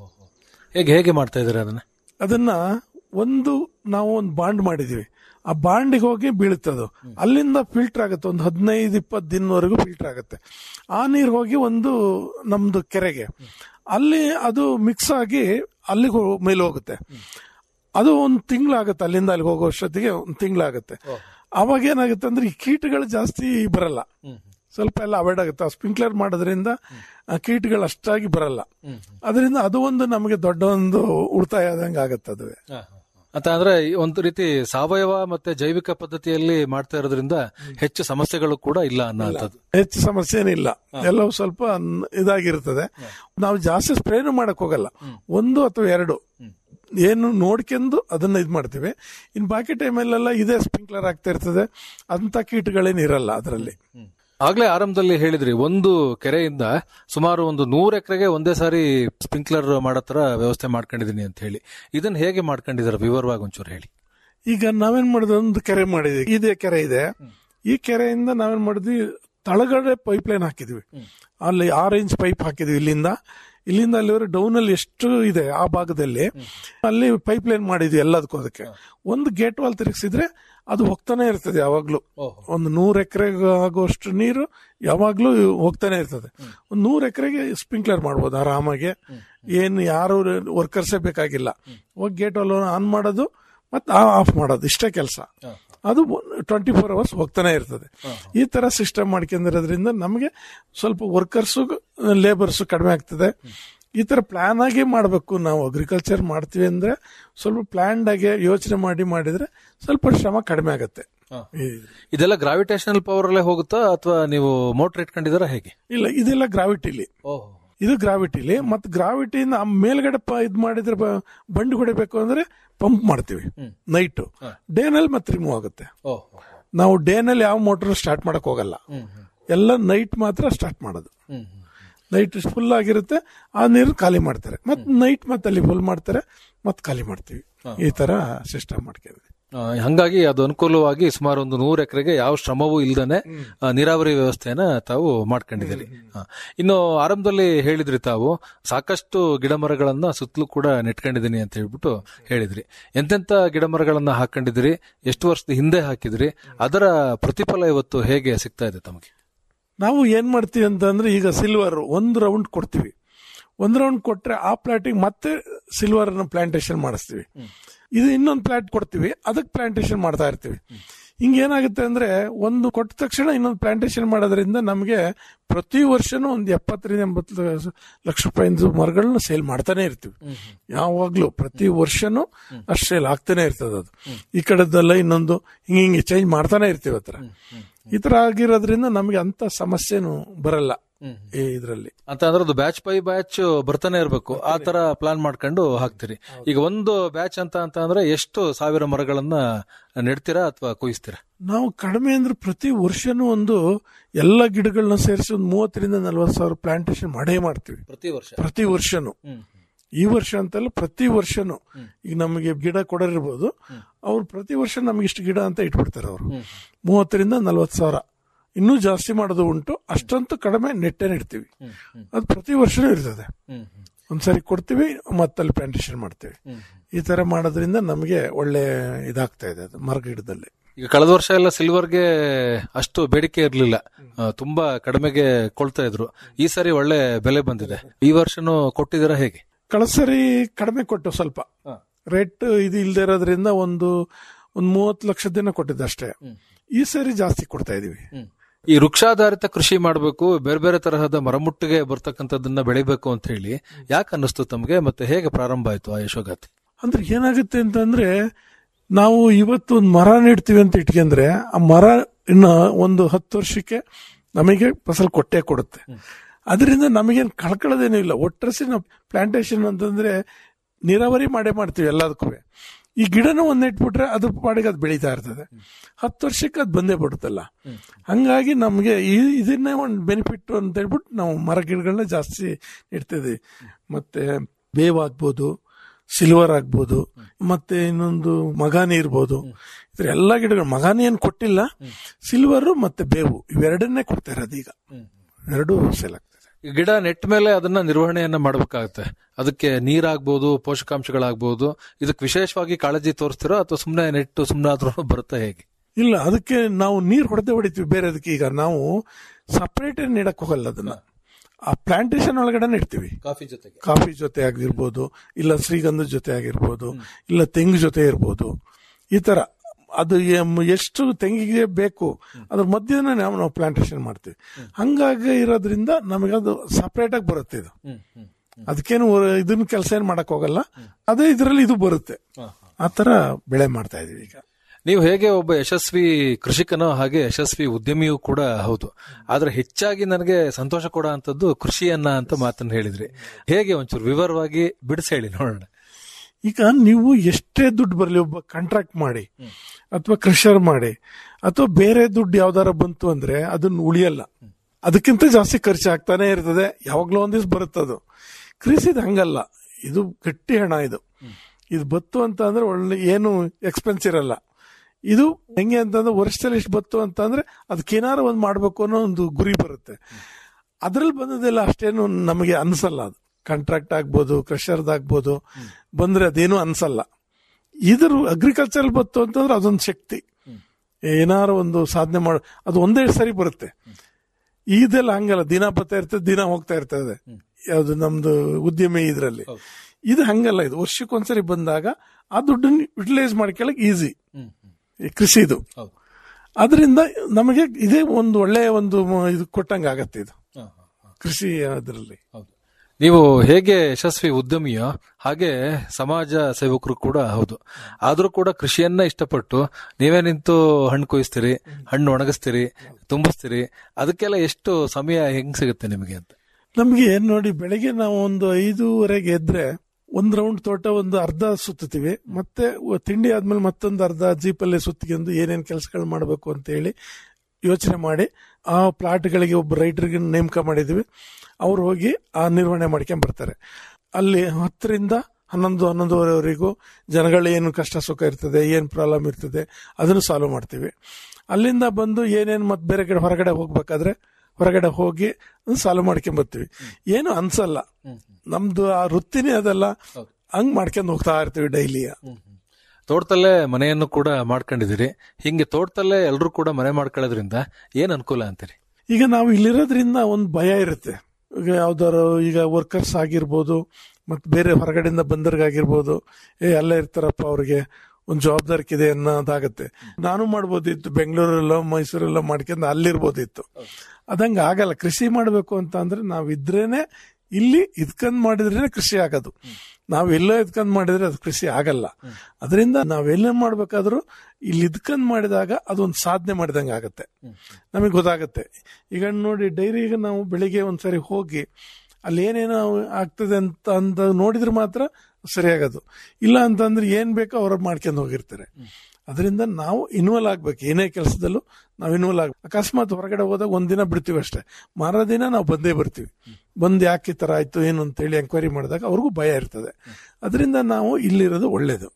ಹೇಗೆ ಹೇಗೆ ಮಾಡ್ತಾ ಇದಾರೆ ಅದನ್ನ ಅದನ್ನ ಒಂದು ನಾವು ಒಂದು ಬಾಂಡ್ ಮಾಡಿದೀವಿ ಆ ಬಾಂಡಿಗೆ ಹೋಗಿ ಬೀಳುತ್ತದು ಅಲ್ಲಿಂದ ಫಿಲ್ಟರ್ ಆಗುತ್ತೆ ಒಂದು ಹದಿನೈದು ಇಪ್ಪತ್ತು ದಿನವರೆಗೂ ಫಿಲ್ಟರ್ ಆಗುತ್ತೆ ಆ ನೀರು ಹೋಗಿ ಒಂದು ನಮ್ದು ಕೆರೆಗೆ ಅಲ್ಲಿ ಅದು ಮಿಕ್ಸ್ ಆಗಿ ಅಲ್ಲಿಗೆ ಹೋ- ಮೇಲೆ ಹೋಗುತ್ತೆ ಅದು ಒಂದು ತಿಂಗಳಾಗುತ್ತೆ ಅಲ್ಲಿಂದ ಅಲ್ಲಿಗೆ ಹೋಗೋ ಅಷ್ಟೊತ್ತಿಗೆ ಒಂದು ತಿಂಗಳಾಗುತ್ತೆ ಅವಾಗ ಏನಾಗುತ್ತೆ ಅಂದ್ರೆ ಈ ಕೀಟಗಳು ಜಾಸ್ತಿ ಬರಲ್ಲ ಸ್ವಲ್ಪ ಎಲ್ಲ ಅವಾಯ್ಡ್ ಆಗುತ್ತೆ ಸ್ಪ್ರಿಂಕ್ಲರ್ ಮಾಡೋದ್ರಿಂದ ಆ ಕೀಟಗಳು ಅಷ್ಟಾಗಿ ಬರಲ್ಲ ಅದರಿಂದ ಅದು ಒಂದು ನಮಗೆ ದೊಡ್ಡ ಒಂದು ಉಳಿತಾಯ ಆದಂಗೆ ಆಗತ್ತೆ ಅದುವೆ ಅಂತ ಅಂದ್ರೆ ಈ ಒಂದು ರೀತಿ ಸಾವಯವ ಮತ್ತೆ ಜೈವಿಕ ಪದ್ಧತಿಯಲ್ಲಿ ಮಾಡ್ತಾ ಇರೋದ್ರಿಂದ ಹೆಚ್ಚು ಸಮಸ್ಯೆಗಳು ಕೂಡ ಇಲ್ಲ ಅನ್ನೋಂಥದ್ದು ಹೆಚ್ಚು ಸಮಸ್ಯೆ ಏನಿಲ್ಲ ಎಲ್ಲವೂ ಸ್ವಲ್ಪ ನ್- ಇದಾಗಿರ್ತದೆ ನಾವು ಜಾಸ್ತಿ ಸ್ಪ್ರೇನು ಮಾಡಕ್ ಹೋಗಲ್ಲ ಒಂದು ಅಥವಾ ಎರಡು ಏನು ನೋಡ್ಕೊಂಡು ಅದನ್ನ ಇದ್ ಮಾಡ್ತೀವಿ ಇನ್ ಬಾಕಿ ಟೈಮಲ್ಲೆಲ್ಲ ಇದೇ ಸ್ಪ್ರಿಂಕ್ಲರ್ ಆಗ್ತಾ ಇರ್ತದೆ ಅಂತ ಕೀಟಗಳೇನು ಇರಲ್ಲ ಅದರಲ್ಲಿ ಆಗ್ಲೇ ಆರಂಭದಲ್ಲಿ ಹೇಳಿದ್ರಿ ಒಂದು ಕೆರೆಯಿಂದ ಸುಮಾರು ಒಂದು ನೂರ್ ಎಕರೆಗೆ ಒಂದೇ ಸಾರಿ ಸ್ಪ್ರಿಂಕ್ಲರ್ ಮಾಡೋ ತರ ವ್ಯವಸ್ಥೆ ಮಾಡ್ಕೊಂಡಿದೀನಿ ಅಂತ ಹೇಳಿ ಇದನ್ನ ಹೇಗೆ ಮಾಡ್ಕೊಂಡಿದಾರೆ ವಿವರವಾಗಿ ಒಂಚೂರು ಹೇಳಿ ಈಗ ನಾವೇನ್ ಮಾಡಿದ್ವಿ ಒಂದು ಕೆರೆ ಮಾಡಿದ್ವಿ ಇದೇ ಕೆರೆ ಇದೆ ಈ ಕೆರೆಯಿಂದ ನಾವೇನ್ ಮಾಡಿದ್ವಿ ತಳಗಡೆ ಪೈಪ್ ಲೈನ್ ಹಾಕಿದ್ವಿ ಅಲ್ಲಿ ಆರು ಇಂಚ್ ಪೈಪ್ ಹಾಕಿದ್ವಿ ಇಲ್ಲಿಂದ ಇಲ್ಲಿಂದ ಅಲ್ಲಿವರೆಗೆ ಡೌನ್ ಅಲ್ಲಿ ಎಷ್ಟು ಇದೆ ಆ ಭಾಗದಲ್ಲಿ ಅಲ್ಲಿ ಪೈಪ್ ಲೈನ್ ಮಾಡಿದ್ವಿ ಎಲ್ಲದಕ್ಕೂ ಅದಕ್ಕೆ ಒಂದು ಗೇಟ್ ವಾಲ್ ತಿರುಗಿಸಿದ್ರೆ ಅದು ಹೋಗ್ತಾನೆ ಇರ್ತದೆ ಯಾವಾಗ್ಲೂ ಒಂದು ನೂರ್ ಎಕರೆಗೆ ಆಗುವಷ್ಟು ನೀರು ಯಾವಾಗ್ಲೂ ಹೋಗ್ತಾನೆ ಇರ್ತದೆ ಒಂದು ನೂರ್ ಎಕರೆಗೆ ಸ್ಪ್ರಿಂಕ್ಲರ್ ಮಾಡ್ಬೋದು ಆರಾಮಾಗಿ ಏನು ಯಾರು ವರ್ಕರ್ಸೇ ಬೇಕಾಗಿಲ್ಲ ಹೋಗಿ ಗೇಟ್ ವಾಲ್ ಆನ್ ಮಾಡೋದು ಮತ್ತೆ ಆಫ್ ಮಾಡೋದು ಇಷ್ಟೇ ಕೆಲಸ ಅದು ಟ್ವೆಂಟಿ ಫೋರ್ ಅವರ್ಸ್ ಹೋಗ್ತಾನೆ ಇರ್ತದೆ ಈ ತರ ಸಿಸ್ಟಮ್ ಮಾಡ್ಕೊಂಡಿರೋದ್ರಿಂದ ನಮಗೆ ಸ್ವಲ್ಪ ವರ್ಕರ್ಸು ಲೇಬರ್ಸ್ ಕಡಿಮೆ ಆಗ್ತದೆ ಈ ತರ ಪ್ಲಾನ್ ಆಗಿ ಮಾಡಬೇಕು ನಾವು ಅಗ್ರಿಕಲ್ಚರ್ ಮಾಡ್ತೀವಿ ಅಂದ್ರೆ ಸ್ವಲ್ಪ ಪ್ಲಾನ್ಡ್ ಆಗಿ ಯೋಚನೆ ಮಾಡಿ ಮಾಡಿದ್ರೆ ಸ್ವಲ್ಪ ಶ್ರಮ ಕಡಿಮೆ ಆಗತ್ತೆ ಈ- ಇದೆಲ್ಲ ಗ್ರಾವಿಟೇಷನಲ್ ಪವರ್ ಅಲ್ಲೇ ಹೋಗುತ್ತಾ ಅಥವಾ ನೀವು ಮೋಟರ್ ಇಟ್ಕೊಂಡಿದಾರ ಹೇಗೆ ಇಲ್ಲ ಇದೆಲ್ಲ ಗ್ರಾವಿಟಿಲಿ ಇದು ಗ್ರಾವಿಟಿಲಿ ಮತ್ತೆ ಗ್ರಾವಿಟಿಯಿಂದ ಆ ಮೇಲ್ಗಡೆ ಪ- ಇದ್ ಮಾಡಿದ್ರೆ ಬ- ಬಂಡಿ ಹೊಡಿಬೇಕು ಅಂದ್ರೆ ಪಂಪ್ ಮಾಡ್ತೀವಿ ನೈಟ್ ಡೇನಲ್ಲಿ ಮತ್ತೆ ರಿಮೂವ್ ಆಗುತ್ತೆ ನಾವು ಡೇನಲ್ಲಿ ಯಾವ ಮೋಟರ್ ಸ್ಟಾರ್ಟ್ ಮಾಡಕ್ ಹೋಗಲ್ಲ ಎಲ್ಲ ನೈಟ್ ಮಾತ್ರ ಸ್ಟಾರ್ಟ್ ಮಾಡೋದು ನೈಟ್ ಫುಲ್ ಆಗಿರುತ್ತೆ ಆ ನೀರು ಖಾಲಿ ಮಾಡ್ತಾರೆ ಮತ್ತೆ ನೈಟ್ ಮತ್ತೆ ಅಲ್ಲಿ ಫುಲ್ ಮಾಡ್ತಾರೆ ಮತ್ತೆ ಖಾಲಿ ಮಾಡ್ತೀವಿ ಈ ತರ ಸಿಸ್ಟಮ್ ಮಾಡ್ಕೊಂಡಿದ್ವಿ ಆ, ಹಂಗಾಗಿ ಅದು ಅನುಕೂಲವಾಗಿ ಸುಮಾರು ಒಂದು ನೂರು ಎಕರೆಗೆ ಯಾವ ಶ್ರಮವೂ ಇಲ್ದೇನೆ ಆ, ನೀರಾವರಿ ವ್ಯವಸ್ಥೆಯನ್ನ ತಾವು ಮಾಡ್ಕೊಂಡಿದ್ದೀರಿ ಆ, ಇನ್ನು ಆರಂಭದಲ್ಲಿ ಹೇಳಿದ್ರಿ ತಾವು ಸಾಕಷ್ಟು ಗಿಡ ಮರಗಳನ್ನ ಸುತ್ತಲೂ ಕೂಡ ನೆಟ್ಕೊಂಡಿದ್ದೀನಿ ಅಂತ ಹೇಳ್ಬಿಟ್ಟು ಹೇಳಿದ್ರಿ ಎಂತೆಂತ ಗಿಡ ಮರಗಳನ್ನ ಹಾಕೊಂಡಿದ್ರಿ ಎಷ್ಟು ವರ್ಷದ ಹಿಂದೆ ಹಾಕಿದ್ರಿ ಅದರ ಪ್ರತಿಫಲ ಇವತ್ತು ಹೇಗೆ ಸಿಗ್ತಾ ಇದೆ ತಮಗೆ ನಾವು ಏನ್ ಮಾಡ್ತೀವಿ ಅಂತಂದ್ರೆ ಈಗ ಸಿಲ್ವರ್ ಒಂದು ರೌಂಡ್ ಕೊಡ್ತೀವಿ ಒಂದ್ ರೌಂಡ್ ಕೊಟ್ರೆ ಆ ಪ್ಲಾಟಿಗೆ ಮತ್ತೆ ಸಿಲ್ವರ್ ಪ್ಲಾಂಟೇಶನ್ ಮಾಡಿಸ್ತೀವಿ ಇದು ಇನ್ನೊಂದು ಪ್ಲಾಟ್ ಕೊಡ್ತೀವಿ ಅದಕ್ಕೆ ಪ್ಲಾಂಟೇಶನ್ ಮಾಡ್ತಾ ಇರ್ತೀವಿ ಹಿಂಗ ಏನಾಗುತ್ತೆ ಅಂದ್ರೆ ಒಂದು ಕೊಟ್ಟ ತಕ್ಷಣ ಇನ್ನೊಂದು ಪ್ಲಾಂಟೇಶನ್ ಮಾಡೋದ್ರಿಂದ ನಮಗೆ ಪ್ರತಿ ವರ್ಷನೂ ಒಂದು ಎಪ್ಪತ್ತರಿಂದ ಎಂಬತ್ತು ಲಕ್ಷ ರೂಪಾಯಿಂದ ಮರಗಳನ್ನ ಸೇಲ್ ಮಾಡ್ತಾನೆ ಇರ್ತೀವಿ ಯಾವಾಗ್ಲೂ ಪ್ರತಿ ವರ್ಷನೂ ಅಷ್ಟು ಸೇಲ್ ಆಗ್ತಾನೆ ಇರ್ತದೆ ಅದು ಈ ಕಡೆದೆಲ್ಲ ಇನ್ನೊಂದು ಹಿಂಗೆ ಹಿಂಗೆ ಚೇಂಜ್ ಮಾಡ್ತಾನೆ ಇರ್ತೀವಿ ಹತ್ರ ಈ ತರ ಆಗಿರೋದ್ರಿಂದ ನಮಗೆ ಅಂತ ಸಮಸ್ಯೆನು ಬರಲ್ಲ ಈ ಇದ್ರಲ್ಲಿ ಅಂತ ಅಂದ್ರೆ ಅದು ಬ್ಯಾಚ್ ಬೈ ಬ್ಯಾಚ್ ಬರ್ತಾನೆ ಇರಬೇಕು ಆ ತರ ಪ್ಲಾನ್ ಮಾಡ್ಕೊಂಡು ಹಾಕ್ತಿರಿ ಈಗ ಒಂದು ಬ್ಯಾಚ್ ಅಂತ ಅಂತ ಅಂದ್ರೆ ಎಷ್ಟು ಸಾವಿರ ಮರಗಳನ್ನ ನೆಡ್ತೀರಾ ಅಥವಾ ಕೊಯ್ಸ್ತೀರಾ ನಾವು ಕಡಿಮೆ ಅಂದ್ರೆ ಪ್ರತಿ ವರ್ಷನೂ ಒಂದು ಎಲ್ಲ ಗಿಡಗಳನ್ನ ಸೇರಿಸಿ ಒಂದು ಮೂವತ್ತರಿಂದ ನಲ್ವತ್ತು ಸಾವಿರ ಪ್ಲಾಂಟೇಶನ್ ಮಾಡೇ ಮಾಡ್ತೀವಿ ಪ್ರತಿ ವರ್ಷ ಪ್ರತಿ ವರ್ಷನೂ ಈ ವರ್ಷ ಅಂತಲ್ಲ ಪ್ರತಿ ವರ್ಷನೂ ಈಗ ನಮಗೆ ಗಿಡ ಕೊಡೋರಿರ್ಬೋದು ಅವ್ರು ಪ್ರತಿ ವರ್ಷ ನಮ್ಗೆ ಇಷ್ಟು ಗಿಡ ಅಂತ ಇಟ್ಬಿಡ್ತಾರೆ ಅವರು ಮೂವತ್ತರಿಂದ ನಲ್ವತ್ತು ಸಾವಿರ ಇನ್ನೂ ಜಾಸ್ತಿ ಮಾಡೋದು ಉಂಟು ಅಷ್ಟಂತೂ ಕಡಿಮೆ ನೆಟ್ಟೆ ಇಡ್ತೀವಿ ಅದು ಪ್ರತಿ ವರ್ಷನೂ ಇರ್ತದೆ ಒಂದ್ಸರಿ ಕೊಡ್ತೀವಿ ಮತ್ತಲ್ಲಿ ಪ್ಲಾಂಟೇಶನ್ ಮಾಡ್ತೀವಿ ಈ ತರ ಮಾಡೋದ್ರಿಂದ ನಮಗೆ ಒಳ್ಳೆ ಇದಾಗ್ತಾ ಇದೆ ಅದು ಮರ ಗಿಡದಲ್ಲಿ ಈಗ ಕಳೆದ ವರ್ಷ ಎಲ್ಲ ಸಿಲ್ವರ್ಗೆ ಅಷ್ಟು ಬೇಡಿಕೆ ಇರಲಿಲ್ಲ ತುಂಬಾ ಕಡಿಮೆಗೆ ಕೊಳ್ತಾ ಇದ್ರು ಈ ಸಾರಿ ಒಳ್ಳೆ ಬೆಲೆ ಬಂದಿದೆ ಈ ವರ್ಷನೂ ಕೊಟ್ಟಿದ್ದೀರಾ ಹೇಗೆ ಕಳೆದ ಸರಿ ಕಡಿಮೆ ಕೊಟ್ಟು ಸ್ವಲ್ಪ ರೇಟ್ ಇದು ಇಲ್ದೇ ಇರೋದ್ರಿಂದ ಒಂದು ಒಂದು ಮೂವತ್ತು ಲಕ್ಷದೇನ ಕೊಟ್ಟಿದ್ದೆ ಅಷ್ಟೇ ಈ ಸರಿ ಜಾಸ್ತಿ ಕೊಡ್ತಾ ಇದೀವಿ ಈ ವೃಕ್ಷಾಧಾರಿತ ಕೃಷಿ ಮಾಡಬೇಕು ಬೇರೆ ಬೇರೆ ತರಹದ ಮರಮುಟ್ಟಿಗೆ ಬರ್ತಕ್ಕಂಥದ್ದನ್ನ ಬೆಳಿಬೇಕು ಅಂತ ಹೇಳಿ ಯಾಕೆ ಅನ್ನಿಸ್ತು ತಮಗೆ ಮತ್ತೆ ಹೇಗೆ ಪ್ರಾರಂಭ ಆಯ್ತು ಆ ಯಶೋಗಾತಿ ಅಂದ್ರೆ ಏನಾಗುತ್ತೆ ಅಂತಂದ್ರೆ ನಾವು ಇವತ್ತು ಒಂದು ಮರ ನೆಡ್ತೀವಿ ಅಂತ ಇಟ್ಕೊಂಡ್ರೆ ಆ ಮರ ಇನ್ನ ಒಂದು ಹತ್ತು ವರ್ಷಕ್ಕೆ ನಮಗೆ ಫಸಲ್ ಕೊಟ್ಟೆ ಕೊಡುತ್ತೆ ಅದರಿಂದ ನಮಗೇನು ಕಳ್ಕೊಳ್ಳೋದೇನೂ ಇಲ್ಲ ಒಟ್ಟರಸಿ ನಾವು ಪ್ಲಾಂಟೇಶನ್ ಅಂತಂದ್ರೆ ನೀರಾವರಿ ಮಾಡೇ ಮಾಡ್ತೀವಿ ಎಲ್ಲದಕ್ಕೂ ಈ ಗಿಡನೂ ಒಂದ್ ನೆಟ್ಬಿಟ್ರೆ ಅದ್ರ ಪಾಡಿಗೆ ಅದು ಬೆಳೀತಾ ಇರ್ತದೆ ಹತ್ತು ವರ್ಷಕ್ಕೆ ಅದು ಬಂದೇ ಬಿಡುತ್ತಲ್ಲ ಹಂಗಾಗಿ ನಮಗೆ ಇದನ್ನೇ ಒಂದು ಬೆನಿಫಿಟ್ ಅಂತ ಹೇಳ್ಬಿಟ್ಟು ನಾವು ಮರ ಗಿಡಗಳನ್ನ ಜಾಸ್ತಿ ಇಡ್ತಿದ್ವಿ ಮತ್ತೆ ಬೇವ್ ಆಗ್ಬೋದು ಸಿಲ್ವರ್ ಆಗ್ಬೋದು ಮತ್ತೆ ಇನ್ನೊಂದು ಮಗಾನಿ ಇರ್ಬೋದು ಇದ್ರ ಎಲ್ಲ ಗಿಡಗಳು ಮಗಾನಿ ಏನ್ ಕೊಟ್ಟಿಲ್ಲ ಸಿಲ್ವರ್ ಮತ್ತೆ ಬೇವು ಇವೆರಡನ್ನೇ ಕೊಡ್ತಾ ಇರೋದು ಈಗ ಎರಡೂ ಸೇಲ್ ಆಗ್ತದೆ ಈ ಗಿಡ ನೆಟ್ಟ ಮೇಲೆ ಅದನ್ನ ನಿರ್ವಹಣೆಯನ್ನ ಮಾಡಬೇಕಾಗತ್ತೆ ಅದಕ್ಕೆ ನೀರಾಗ್ಬೋದು ಪೋಷಕಾಂಶಗಳಾಗ್ಬೋದು ಇದಕ್ಕೆ ವಿಶೇಷವಾಗಿ ಕಾಳಜಿ ತೋರಿಸ್ತಿರೋ ಅಥವಾ ಸುಮ್ಮನೆ ನೆಟ್ಟು ಸುಮ್ಮನೆ ಆದ್ರೂ ಬರುತ್ತಾ ಹೇಗೆ ಇಲ್ಲ ಅದಕ್ಕೆ ನಾವು ನೀರು ಹೊಡೆದೇ ಹೊಡಿತೀವಿ ಬೇರೆ ಅದಕ್ಕೆ ಈಗ ನಾವು ಸಪರೇಟ್ ನೀಡಕ್ ಹೋಗಲ್ಲ ಅದನ್ನ ಆ ಪ್ಲಾಂಟೇಶನ್ ಒಳಗಡೆ ಇಡ್ತೀವಿ ಕಾಫಿ ಜೊತೆಗೆ ಕಾಫಿ ಜೊತೆ ಆಗಿರ್ಬೋದು ಇಲ್ಲ ಶ್ರೀಗಂಧದ ಜೊತೆ ಆಗಿರ್ಬೋದು ಇಲ್ಲ ತೆಂಗು ಜೊತೆ ಇರ್ಬೋದು ಈ ತರ ಅದು ಎಮ್- ಎಷ್ಟು ತೆಂಗಿಗೆ ಬೇಕು ಅದ್ರ ಮಧ್ಯದಲ್ಲಿ ನಾವು ನಾವು ಪ್ಲಾಂಟೇಶನ್ ಮಾಡ್ತೀವಿ ಹಂಗಾಗಿ ಇರೋದ್ರಿಂದ ನಮಗದು ಸಪರೇಟ್ ಆಗಿ ಬರುತ್ತೆ ಇದು ಅದಕ್ಕೇನು ಹೊರ- ಇದನ್ನ ಕೆಲಸ ಏನ್ ಮಾಡಕ್ ಹೋಗಲ್ಲ ಅದೇ ಇದರಲ್ಲಿ ಇದು ಬರುತ್ತೆ ಆ ತರ ಬೆಳೆ ಮಾಡ್ತಾ ಇದೀವಿ ಈಗ ನೀವು ಹೇಗೆ ಒಬ್ಬ ಯಶಸ್ವಿ ಕೃಷಿಕನೋ ಹಾಗೆ ಯಶಸ್ವಿ ಉದ್ಯಮಿಯೂ ಕೂಡ ಹೌದು ಆದ್ರೆ ಹೆಚ್ಚಾಗಿ ನನಗೆ ಸಂತೋಷ ಕೊಡೋ ಅಂತದ್ದು ಕೃಷಿಯನ್ನ ಅಂತ ಮಾತನ್ನ ಹೇಳಿದ್ರಿ ಹೇಗೆ ಒಂಚೂರು ವಿವರವಾಗಿ ಬಿಡಿಸಿ ಹೇಳಿ ನೋಡೋಣ ಈಗ ನೀವು ಎಷ್ಟೇ ದುಡ್ಡು ಬರಲಿ ಒಬ್ಬ ಕಾಂಟ್ರಾಕ್ಟ್ ಮಾಡಿ ಅಥವಾ ಕ್ರಷರ್ ಮಾಡಿ ಅಥವಾ ಬೇರೆ ದುಡ್ಡು ಯಾವ್ದಾರ ಬಂತು ಅಂದ್ರೆ ಅದನ್ನ ಉಳಿಯಲ್ಲ ಅದಕ್ಕಿಂತ ಜಾಸ್ತಿ ಖರ್ಚು ಆಗ್ತಾನೆ ಇರ್ತದೆ ಯಾವಾಗ್ಲೋ ಒಂದ್ ದಿವ್ಸ ಬರುತ್ತದು ಕೃಷಿದ್ ಹಂಗಲ್ಲ ಇದು ಗಟ್ಟಿ ಹಣ ಇದು ಇದು ಬತ್ತು ಅಂತ ಅಂದ್ರೆ ಒಳ್ಳೆ ಏನು ಎಕ್ಸ್ಪೆನ್ಸ್ ಇರಲ್ಲ ಇದು ಹೆಂಗೆ ಅಂತಂದ್ರೆ ವರ್ಷದಲ್ಲಿ ಇಷ್ಟು ಬತ್ತು ಅಂತ ಅಂದ್ರೆ ಅದಕ್ಕೇನಾರು ಒಂದ್ ಮಾಡ್ಬೇಕು ಅನ್ನೋ ಒಂದು ಗುರಿ ಬರುತ್ತೆ ಅದ್ರಲ್ಲಿ ಬಂದದೆಲ್ಲ ಅಷ್ಟೇನು ನಮಗೆ ಅನ್ಸಲ್ಲ ಅದು ಕಾಂಟ್ರಾಕ್ಟ್ ಆಗ್ಬೋದು ಕ್ರಷರ್ದ್ ಆಗ್ಬೋದು ಬಂದ್ರೆ ಅದೇನು ಅನ್ಸಲ್ಲ ಇದ್ರ ಅಗ್ರಿಕಲ್ಚರ್ ಬತ್ತು ಅಂತಂದ್ರೆ ಅದೊಂದು ಶಕ್ತಿ ಏನಾರು ಒಂದು ಸಾಧನೆ ಮಾಡ ಅದು ಒಂದೇ ಸರಿ ಬರುತ್ತೆ ಇದೆಲ್ಲ ಹಂಗಲ್ಲ ದಿನ ಬರ್ತಾ ಇರ್ತದೆ ದಿನ ಹೋಗ್ತಾ ಇರ್ತದೆ ಯಾವ್ದು ನಮ್ದು ಉದ್ಯಮಿ ಇದ್ರಲ್ಲಿ ಇದು ಹಂಗಲ್ಲ ಇದು ವರ್ಷಕ್ಕೊಂದ್ಸರಿ ಬಂದಾಗ ಆ ದುಡ್ಡನ್ನ ಯುಟಿಲೈಸ್ ಮಾಡ್ಕೊಳಕ್ ಈಸಿ ಕೃಷಿದು ಅದರಿಂದ ನಮಗೆ ಇದೇ ಒಂದು ಒಳ್ಳೆಯ ಒಂದು ಮ- ಇದು ಕೊಟ್ಟಂಗ ಆಗತ್ತೆ ಇದು ಕೃಷಿ ಅದರಲ್ಲಿ ನೀವು ಹೇಗೆ ಯಶಸ್ವಿ ಉದ್ಯಮಿಯೋ ಹಾಗೆ ಸಮಾಜ ಸೇವಕರು ಕೂಡ ಹೌದು ಆದ್ರೂ ಕೂಡ ಕೃಷಿಯನ್ನ ಇಷ್ಟಪಟ್ಟು ನೀವೇ ನಿಂತು ಹಣ್ಣು ಕೊಯ್ಸ್ತೀರಿ ಹಣ್ಣು ಒಣಗಿಸ್ತೀರಿ ತುಂಬಿಸ್ತೀರಿ ಅದಕ್ಕೆಲ್ಲ ಎಷ್ಟು ಸಮಯ ಹೆಂಗ್ ಸಿಗುತ್ತೆ ನಿಮಗೆ ಅಂತ ನಮ್ಗೆ ಏನ್ ನೋಡಿ ಬೆಳಿಗ್ಗೆ ನಾವು ಒಂದು ಐದೂವರೆಗೆ ಎದ್ರೆ ಒಂದ್ ರೌಂಡ್ ತೋಟ ಒಂದು ಅರ್ಧ ಸುತ್ತೀವಿ ಮತ್ತೆ ಒ- ತಿಂಡಿ ಆದ್ಮೇಲೆ ಮತ್ತೊಂದು ಅರ್ಧ ಜೀಪಲ್ಲೇ ಸುತ್ತಿಕೊಂಡು ಏನೇನ್ ಕೆಲಸಗಳು ಮಾಡಬೇಕು ಅಂತ ಹೇಳಿ ಯೋಚನೆ ಮಾಡಿ ಆ ಪ್ಲಾಟ್ಗಳಿಗೆ ಒಬ್ಬ ರೈಟರ್ಗೆ ನೇಮಕ ಮಾಡಿದ್ವಿ ಅವ್ರು ಹೋಗಿ ಆ ನಿರ್ವಹಣೆ ಮಾಡ್ಕೊಂಡ್ ಬರ್ತಾರೆ ಅಲ್ಲಿ ಹತ್ತರಿಂದ ಹನ್ನೊಂದು ಹನ್ನೊಂದುವರೆವರೆಗೂ ಜನಗಳ ಏನು ಕಷ್ಟ ಸುಖ ಇರ್ತದೆ ಏನ್ ಪ್ರಾಬ್ಲಮ್ ಇರ್ತದೆ ಅದನ್ನು ಸಾಲ್ವ್ ಮಾಡ್ತೀವಿ ಅಲ್ಲಿಂದ ಬಂದು ಏನೇನ್ ಮತ್ತೆ ಬೇರೆ ಕಡೆ ಹೊರಗಡೆ ಹೋಗ್ಬೇಕಾದ್ರೆ ಹೊರಗಡೆ ಹೋಗಿ ಸಾಲ್ವ್ ಮಾಡ್ಕೊಂಡ್ ಬರ್ತೀವಿ ಏನು ಅನ್ಸಲ್ಲ ನಮ್ದು ಆ ವೃತ್ತಿನೇ ಅದಲ್ಲ ಹಂಗ್ ಮಾಡ್ಕೊಂಡ್ ಹೋಗ್ತಾ ಇರ್ತೀವಿ ಡೈಲಿ ತೋಟದಲ್ಲೇ ಮನೆಯನ್ನು ಕೂಡ ಮಾಡ್ಕೊಂಡಿದ್ದೀರಿ ಹಿಂಗೆ ತೋಟದಲ್ಲೇ ಎಲ್ಲರೂ ಕೂಡ ಮನೆ ಮಾಡ್ಕೊಳ್ಳೋದ್ರಿಂದ ಏನ್ ಅನುಕೂಲ ಅಂತೀರಿ ಈಗ ನಾವು ಇಲ್ಲಿರೋದ್ರಿಂದ ಒಂದು ಭಯ ಇರುತ್ತೆ ಈಗ ಯಾವ್ದಾರು ಈಗ ವರ್ಕರ್ಸ್ ಆಗಿರ್ಬೋದು ಮತ್ತೆ ಬೇರೆ ಹೊರಗಡೆಯಿಂದ ಬಂದರ್ಗಾಗಿರ್ಬೋದು ಏ ಅಲ್ಲೇ ಇರ್ತಾರಪ್ಪ ಅವ್ರಿಗೆ ಒಂದು ಜವಾಬ್ದಾರಿಕೆ ಅನ್ನೋದಾಗತ್ತೆ ನಾನು ಮಾಡ್ಬೋದಿತ್ತು ಬೆಂಗಳೂರಲ್ಲೋ ಮೈಸೂರಲ್ಲೋ ಮಾಡ್ಕೊಂಡು ಅಲ್ಲಿರ್ಬೋದಿತ್ತು ಅದಂಗ ಆಗಲ್ಲ ಕೃಷಿ ಮಾಡಬೇಕು ಅಂತ ಅಂದ್ರೆ ನಾವ್ ಇದ್ರೇನೆ ಇಲ್ಲಿ ಇದ್ಕಂದ್ ಮಾಡಿದ್ರೇನೆ ಕೃಷಿ ಆಗೋದು ನಾವ್ ಎಲ್ಲೋ ಇದ್ಕಂದ್ ಮಾಡಿದ್ರೆ ಅದು ಕೃಷಿ ಆಗಲ್ಲ ಅದರಿಂದ ನಾವೆಲ್ಲ ಮಾಡ್ಬೇಕಾದ್ರೂ ಇಲ್ಲಿ ಇದ್ಕಂದ್ ಮಾಡಿದಾಗ ಅದೊಂದು ಸಾಧನೆ ಮಾಡಿದಂಗೆ ಆಗತ್ತೆ ನಮಗೆ ಗೊತ್ತಾಗತ್ತೆ ಈಗ ನೋಡಿ ಡೈರಿಗೆ ನಾವು ಬೆಳಿಗ್ಗೆ ಒಂದ್ಸರಿ ಹೋಗಿ ಅಲ್ಲಿ ಏನೇನೋ ಆಗ್ತದೆ ಅಂತ ಅಂತ ನೋಡಿದ್ರೆ ಮಾತ್ರ ಸರಿಯಾಗೋದು ಇಲ್ಲ ಅಂತಂದ್ರೆ ಏನ್ ಬೇಕೋ ಅವ್ರು ಮಾಡ್ಕೊಂಡು ಹೋಗಿರ್ತಾರೆ ಅದರಿಂದ ನಾವು ಇನ್ವಾಲ್ವ್ ಆಗ್ಬೇಕು ಏನೇ ಕೆಲಸದಲ್ಲೂ ನಾವು ಇನ್ವಾಲ್ವ್ ಆಗ ಅಕಸ್ಮಾತ್ ಹೊರಗಡೆ ಹೋದಾಗ ಒಂದಿನ ಬಿಡ್ತೀವಿ ಅಷ್ಟೇ ಮಾರೋ ದಿನ ನಾವು ಬಂದೇ ಬರ್ತೀವಿ ಬಂದು ಯಾಕೆ ಈ ತರ ಆಯ್ತು ಏನು ಅಂತೇಳಿ ಎಂಕ್ವೈರಿ ಮಾಡಿದಾಗ ಅವ್ರಿಗೂ ಭಯ ಇರ್ತದೆ ಅದರಿಂದ ನಾವು ಇಲ್ಲಿರೋದು ಒಳ್ಳೇದು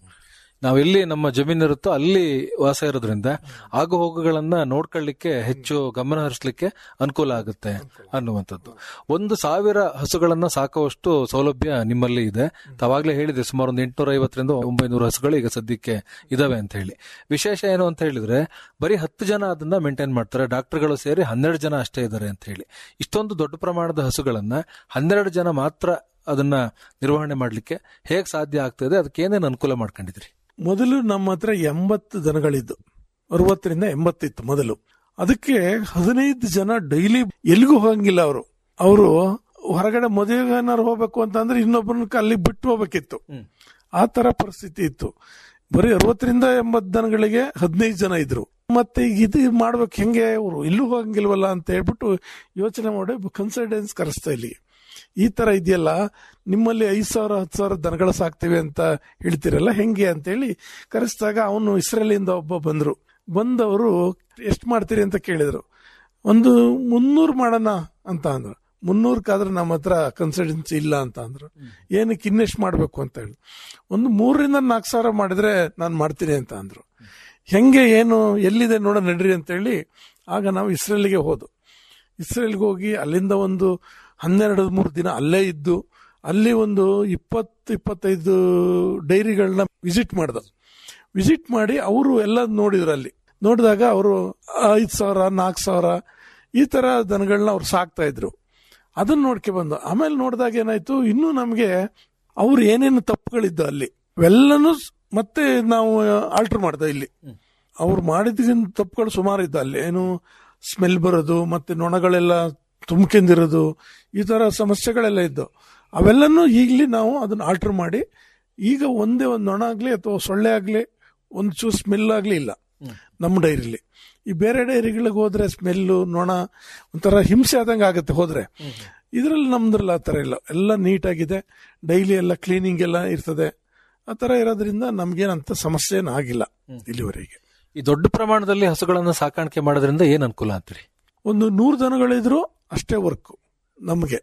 ನಾವೆಲ್ಲಿ ನಮ್ಮ ಜಮೀನು ಇರುತ್ತೋ ಅಲ್ಲಿ ವಾಸ ಇರೋದ್ರಿಂದ ಆಗು ಹೋಗುಗಳನ್ನ ನೋಡ್ಕೊಳ್ಳಿಕ್ಕೆ ಹೆಚ್ಚು ಗಮನ ಹರಿಸಲಿಕ್ಕೆ ಅನುಕೂಲ ಆಗುತ್ತೆ ಅನ್ನುವಂಥದ್ದು ಒಂದು ಸಾವಿರ ಹಸುಗಳನ್ನ ಸಾಕುವಷ್ಟು ಸೌಲಭ್ಯ ನಿಮ್ಮಲ್ಲಿ ಇದೆ ತಾವಾಗ್ಲೇ ಹೇಳಿದೆ ಸುಮಾರು ಒಂದು ಎಂಟುನೂರ ಐವತ್ತರಿಂದ ಒಂಬೈನೂರು ಹಸುಗಳು ಈಗ ಸದ್ಯಕ್ಕೆ ಇದಾವೆ ಅಂತ ಹೇಳಿ ವಿಶೇಷ ಏನು ಅಂತ ಹೇಳಿದ್ರೆ ಬರೀ ಹತ್ತು ಜನ ಅದನ್ನ ಮೇಂಟೈನ್ ಮಾಡ್ತಾರೆ ಡಾಕ್ಟರ್ಗಳು ಸೇರಿ ಹನ್ನೆರಡು ಜನ ಅಷ್ಟೇ ಇದ್ದಾರೆ ಅಂತ ಹೇಳಿ ಇಷ್ಟೊಂದು ದೊಡ್ಡ ಪ್ರಮಾಣದ ಹಸುಗಳನ್ನ ಹನ್ನೆರಡು ಜನ ಮಾತ್ರ ಅದನ್ನ ನಿರ್ವಹಣೆ ಮಾಡ್ಲಿಕ್ಕೆ ಹೇಗ್ ಸಾಧ್ಯ ಆಗ್ತದೆ ಅದಕ್ಕೆ ಏನೇನು ಅನುಕೂಲ ಮಾಡ್ಕೊಂಡಿದ್ರಿ ಮೊದಲು ನಮ್ಮ ಹತ್ರ ಎಂಬತ್ತು ದನಗಳಿದ್ದು ಅರವತ್ತರಿಂದ ಎಂಬತ್ತಿತ್ತು ಮೊದಲು ಅದಕ್ಕೆ ಹದಿನೈದು ಜನ ಡೈಲಿ ಎಲ್ಲಿಗೂ ಹೋಗಂಗಿಲ್ಲ ಅವರು ಅವರು ಹೊರಗಡೆ ಮದುವೆಗೆ ಏನಾರು ಹೋಗ್ಬೇಕು ಅಂತಂದ್ರೆ ಇನ್ನೊಬ್ಬರನ್ನ ಅಲ್ಲಿ ಬಿಟ್ಟು ಹೋಗ್ಬೇಕಿತ್ತು ಆ ತರ ಪರಿಸ್ಥಿತಿ ಇತ್ತು ಬರೀ ಅರವತ್ತರಿಂದ ಎಂಬತ್ತು ದನಗಳಿಗೆ ಹದಿನೈದು ಜನ ಇದ್ರು ಮತ್ತೆ ಇದು ಮಾಡ್ಬೇಕು ಹೆಂಗೆ ಅವರು ಇಲ್ಲೂ ಹೋಗಂಗಿಲ್ವಲ್ಲ ಅಂತ ಹೇಳ್ಬಿಟ್ಟು ಯೋಚನೆ ಮಾಡಿ ಕನ್ಸಲ್ಟೆನ್ಸ್ ಕರೆಸ್ತಾ ಇಲ್ಲಿ ಈ ತರ ಇದೆಯಲ್ಲ ನಿಮ್ಮಲ್ಲಿ ಐದ್ ಸಾವಿರ ಹತ್ತು ಸಾವಿರ ದನಗಳ ಸಾಕ್ತಿವಿ ಅಂತ ಹೇಳ್ತಿರಲ್ಲ ಹೆಂಗೆ ಅಂತೇಳಿ ಕರೆಸಿದಾಗ ಅವನು ಇಸ್ರೇಲಿಂದ ಒಬ್ಬ ಬಂದ್ರು ಬಂದವರು ಎಷ್ಟು ಮಾಡ್ತೀರಿ ಅಂತ ಕೇಳಿದ್ರು ಒಂದು ಮುನ್ನೂರು ಮಾಡೋಣ ಅಂತ ಅಂದ್ರು ಮುನ್ನೂರಕ್ಕಾದ್ರೆ ನಮ್ಮ ಹತ್ರ ಕನ್ಸಲ್ಟೆನ್ಸಿ ಇಲ್ಲ ಅಂತ ಅಂದ್ರು ಏನಕ್ಕೆ ಇನ್ನೆಷ್ಟು ಮಾಡ್ಬೇಕು ಅಂತ ಹೇಳಿ ಒಂದು ಮೂರರಿಂದ ನಾಲ್ಕು ಸಾವಿರ ಮಾಡಿದ್ರೆ ನಾನು ಮಾಡ್ತೀನಿ ಅಂತ ಅಂದ್ರು ಹೆಂಗೆ ಏನು ಎಲ್ಲಿದೆ ನೋಡ ನಡ್ರಿ ಅಂತೇಳಿ ಆಗ ನಾವು ಇಸ್ರೇಲ್ಗೆ ಹೋದು ಇಸ್ರೇಲ್ಗೆ ಹೋಗಿ ಅಲ್ಲಿಂದ ಒಂದು ಹನ್ನೆರಡು ಮೂರು ದಿನ ಅಲ್ಲೇ ಇದ್ದು ಅಲ್ಲಿ ಒಂದು ಇಪ್ಪತ್ತು ಇಪ್ಪತ್ತೈದು ಡೈರಿಗಳನ್ನ ವಿಸಿಟ್ ಮಾಡ್ದ ವಿಸಿಟ್ ಮಾಡಿ ಅವರು ಎಲ್ಲ ನೋಡಿದ್ರು ಅಲ್ಲಿ ನೋಡಿದಾಗ ಅವರು ಐದು ಸಾವಿರ ನಾಲ್ಕು ಸಾವಿರ ಈ ತರ ದನಗಳನ್ನ ಅವ್ರು ಸಾಕ್ತಾ ಇದ್ರು ಅದನ್ನ ನೋಡ್ಕೆ ಬಂದು ಆಮೇಲೆ ನೋಡಿದಾಗ ಏನಾಯ್ತು ಇನ್ನೂ ನಮಗೆ ಅವ್ರು ಏನೇನು ತಪ್ಪುಗಳಿದ್ದು ಅಲ್ಲಿ ಅವೆಲ್ಲನೂ ಮತ್ತೆ ನಾವು ಆಲ್ಟರ್ ಮಾಡ್ದ ಇಲ್ಲಿ ಅವ್ರು ಮಾಡಿದ ತಪ್ಪುಗಳು ಸುಮಾರು ಇದ್ದು ಅಲ್ಲಿ ಏನು ಸ್ಮೆಲ್ ಬರೋದು ಮತ್ತೆ ನೊಣಗಳೆಲ್ಲ ತುಂಬ್ಕೊಂಡಿರೋದು ಈ ತರ ಸಮಸ್ಯೆಗಳೆಲ್ಲ ಇದ್ದು ಅವೆಲ್ಲನೂ ಈಗಲಿ ನಾವು ಅದನ್ನ ಆಲ್ಟರ್ ಮಾಡಿ ಈಗ ಒಂದೇ ಒಂದು ನೊಣ ಆಗ್ಲಿ ಅಥವಾ ಸೊಳ್ಳೆ ಆಗ್ಲಿ ಒಂದು ಚೂ ಸ್ಮೆಲ್ ಆಗ್ಲಿ ಇಲ್ಲ ನಮ್ಮ ಡೈರಿಲಿ ಈ ಬೇರೆ ಡೈರಿಗಳಿಗೆ ಹೋದ್ರೆ ಸ್ಮೆಲ್ಲು ನೊಣ ಒಂಥರ ಹಿಂಸೆ ಆದಂಗೆ ಆಗುತ್ತೆ ಹೋದ್ರೆ ಇದ್ರಲ್ಲಿ ನಮ್ದ್ರಲ್ಲಿ ಆ ಥರ ಇಲ್ಲ ಎಲ್ಲ ನೀಟಾಗಿದೆ ಡೈಲಿ ಎಲ್ಲ ಕ್ಲೀನಿಂಗ್ ಎಲ್ಲ ಇರ್ತದೆ ಆ ಥರ ಇರೋದ್ರಿಂದ ನಮ್ಗೇನಂತ ಸಮಸ್ಯೆ ಏನು ಆಗಿಲ್ಲ ಇಲ್ಲಿವರೆಗೆ ಈ ದೊಡ್ಡ ಪ್ರಮಾಣದಲ್ಲಿ ಹಸುಗಳನ್ನ ಸಾಕಾಣಿಕೆ ಮಾಡೋದ್ರಿಂದ ಏನ್ ಅನುಕೂಲ ಅಂತೀರಿ ಒಂದು ನೂರು ದನಗಳಿದ್ರು ಅಷ್ಟೇ ವರ್ಕ್ ನಮಗೆ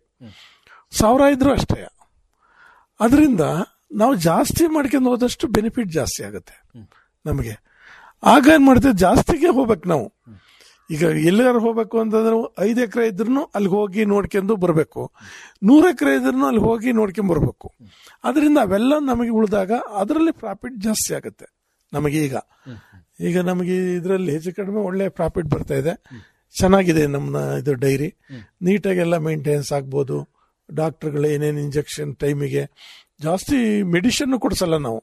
ಸಾವಿರ ಇದ್ರು ಅಷ್ಟೇ ಅದರಿಂದ ನಾವು ಜಾಸ್ತಿ ಮಾಡ್ಕೊಂಡು ಹೋದಷ್ಟು ಬೆನಿಫಿಟ್ ಜಾಸ್ತಿ ಆಗುತ್ತೆ ನಮಗೆ ಆಗ ಏನ್ ಮಾಡ್ತೇವೆ ಜಾಸ್ತಿಗೆ ಹೋಗ್ಬೇಕು ನಾವು ಈಗ ಎಲ್ಲಾರು ಹೋಗ್ಬೇಕು ಅಂತಂದ್ರೆ ಐದು ಎಕರೆ ಇದ್ರು ಅಲ್ಲಿಗೆ ಹೋಗಿ ನೋಡ್ಕೊಂಡು ಬರಬೇಕು ನೂರು ಎಕರೆ ಇದ್ರು ಅಲ್ಲಿ ಹೋಗಿ ನೋಡ್ಕೊಂಡ್ ಬರ್ಬೇಕು ಅದರಿಂದ ಅವೆಲ್ಲ ನಮಗೆ ಉಳಿದಾಗ ಅದರಲ್ಲಿ ಪ್ರಾಫಿಟ್ ಜಾಸ್ತಿ ಆಗುತ್ತೆ ನಮಗೆ ಈಗ ಈಗ ನಮಗೆ ಇದರಲ್ಲಿ ಹೆಚ್ಚು ಕಡಿಮೆ ಒಳ್ಳೆ ಪ್ರಾಫಿಟ್ ಬರ್ತಾ ಇದೆ ಚೆನ್ನಾಗಿದೆ ನಮ್ಮ ಇದು ಡೈರಿ ನೀಟಾಗಿ ಎಲ್ಲ ಮೇಂಟೆನೆನ್ಸ್ ಆಗ್ಬೋದು ಡಾಕ್ಟರ್ಗಳು ಏನೇನು ಇಂಜೆಕ್ಷನ್ ಟೈಮಿಗೆ ಜಾಸ್ತಿ ಮೆಡಿಷನ್ ಕೊಡ್ಸಲ್ಲ ನಾವು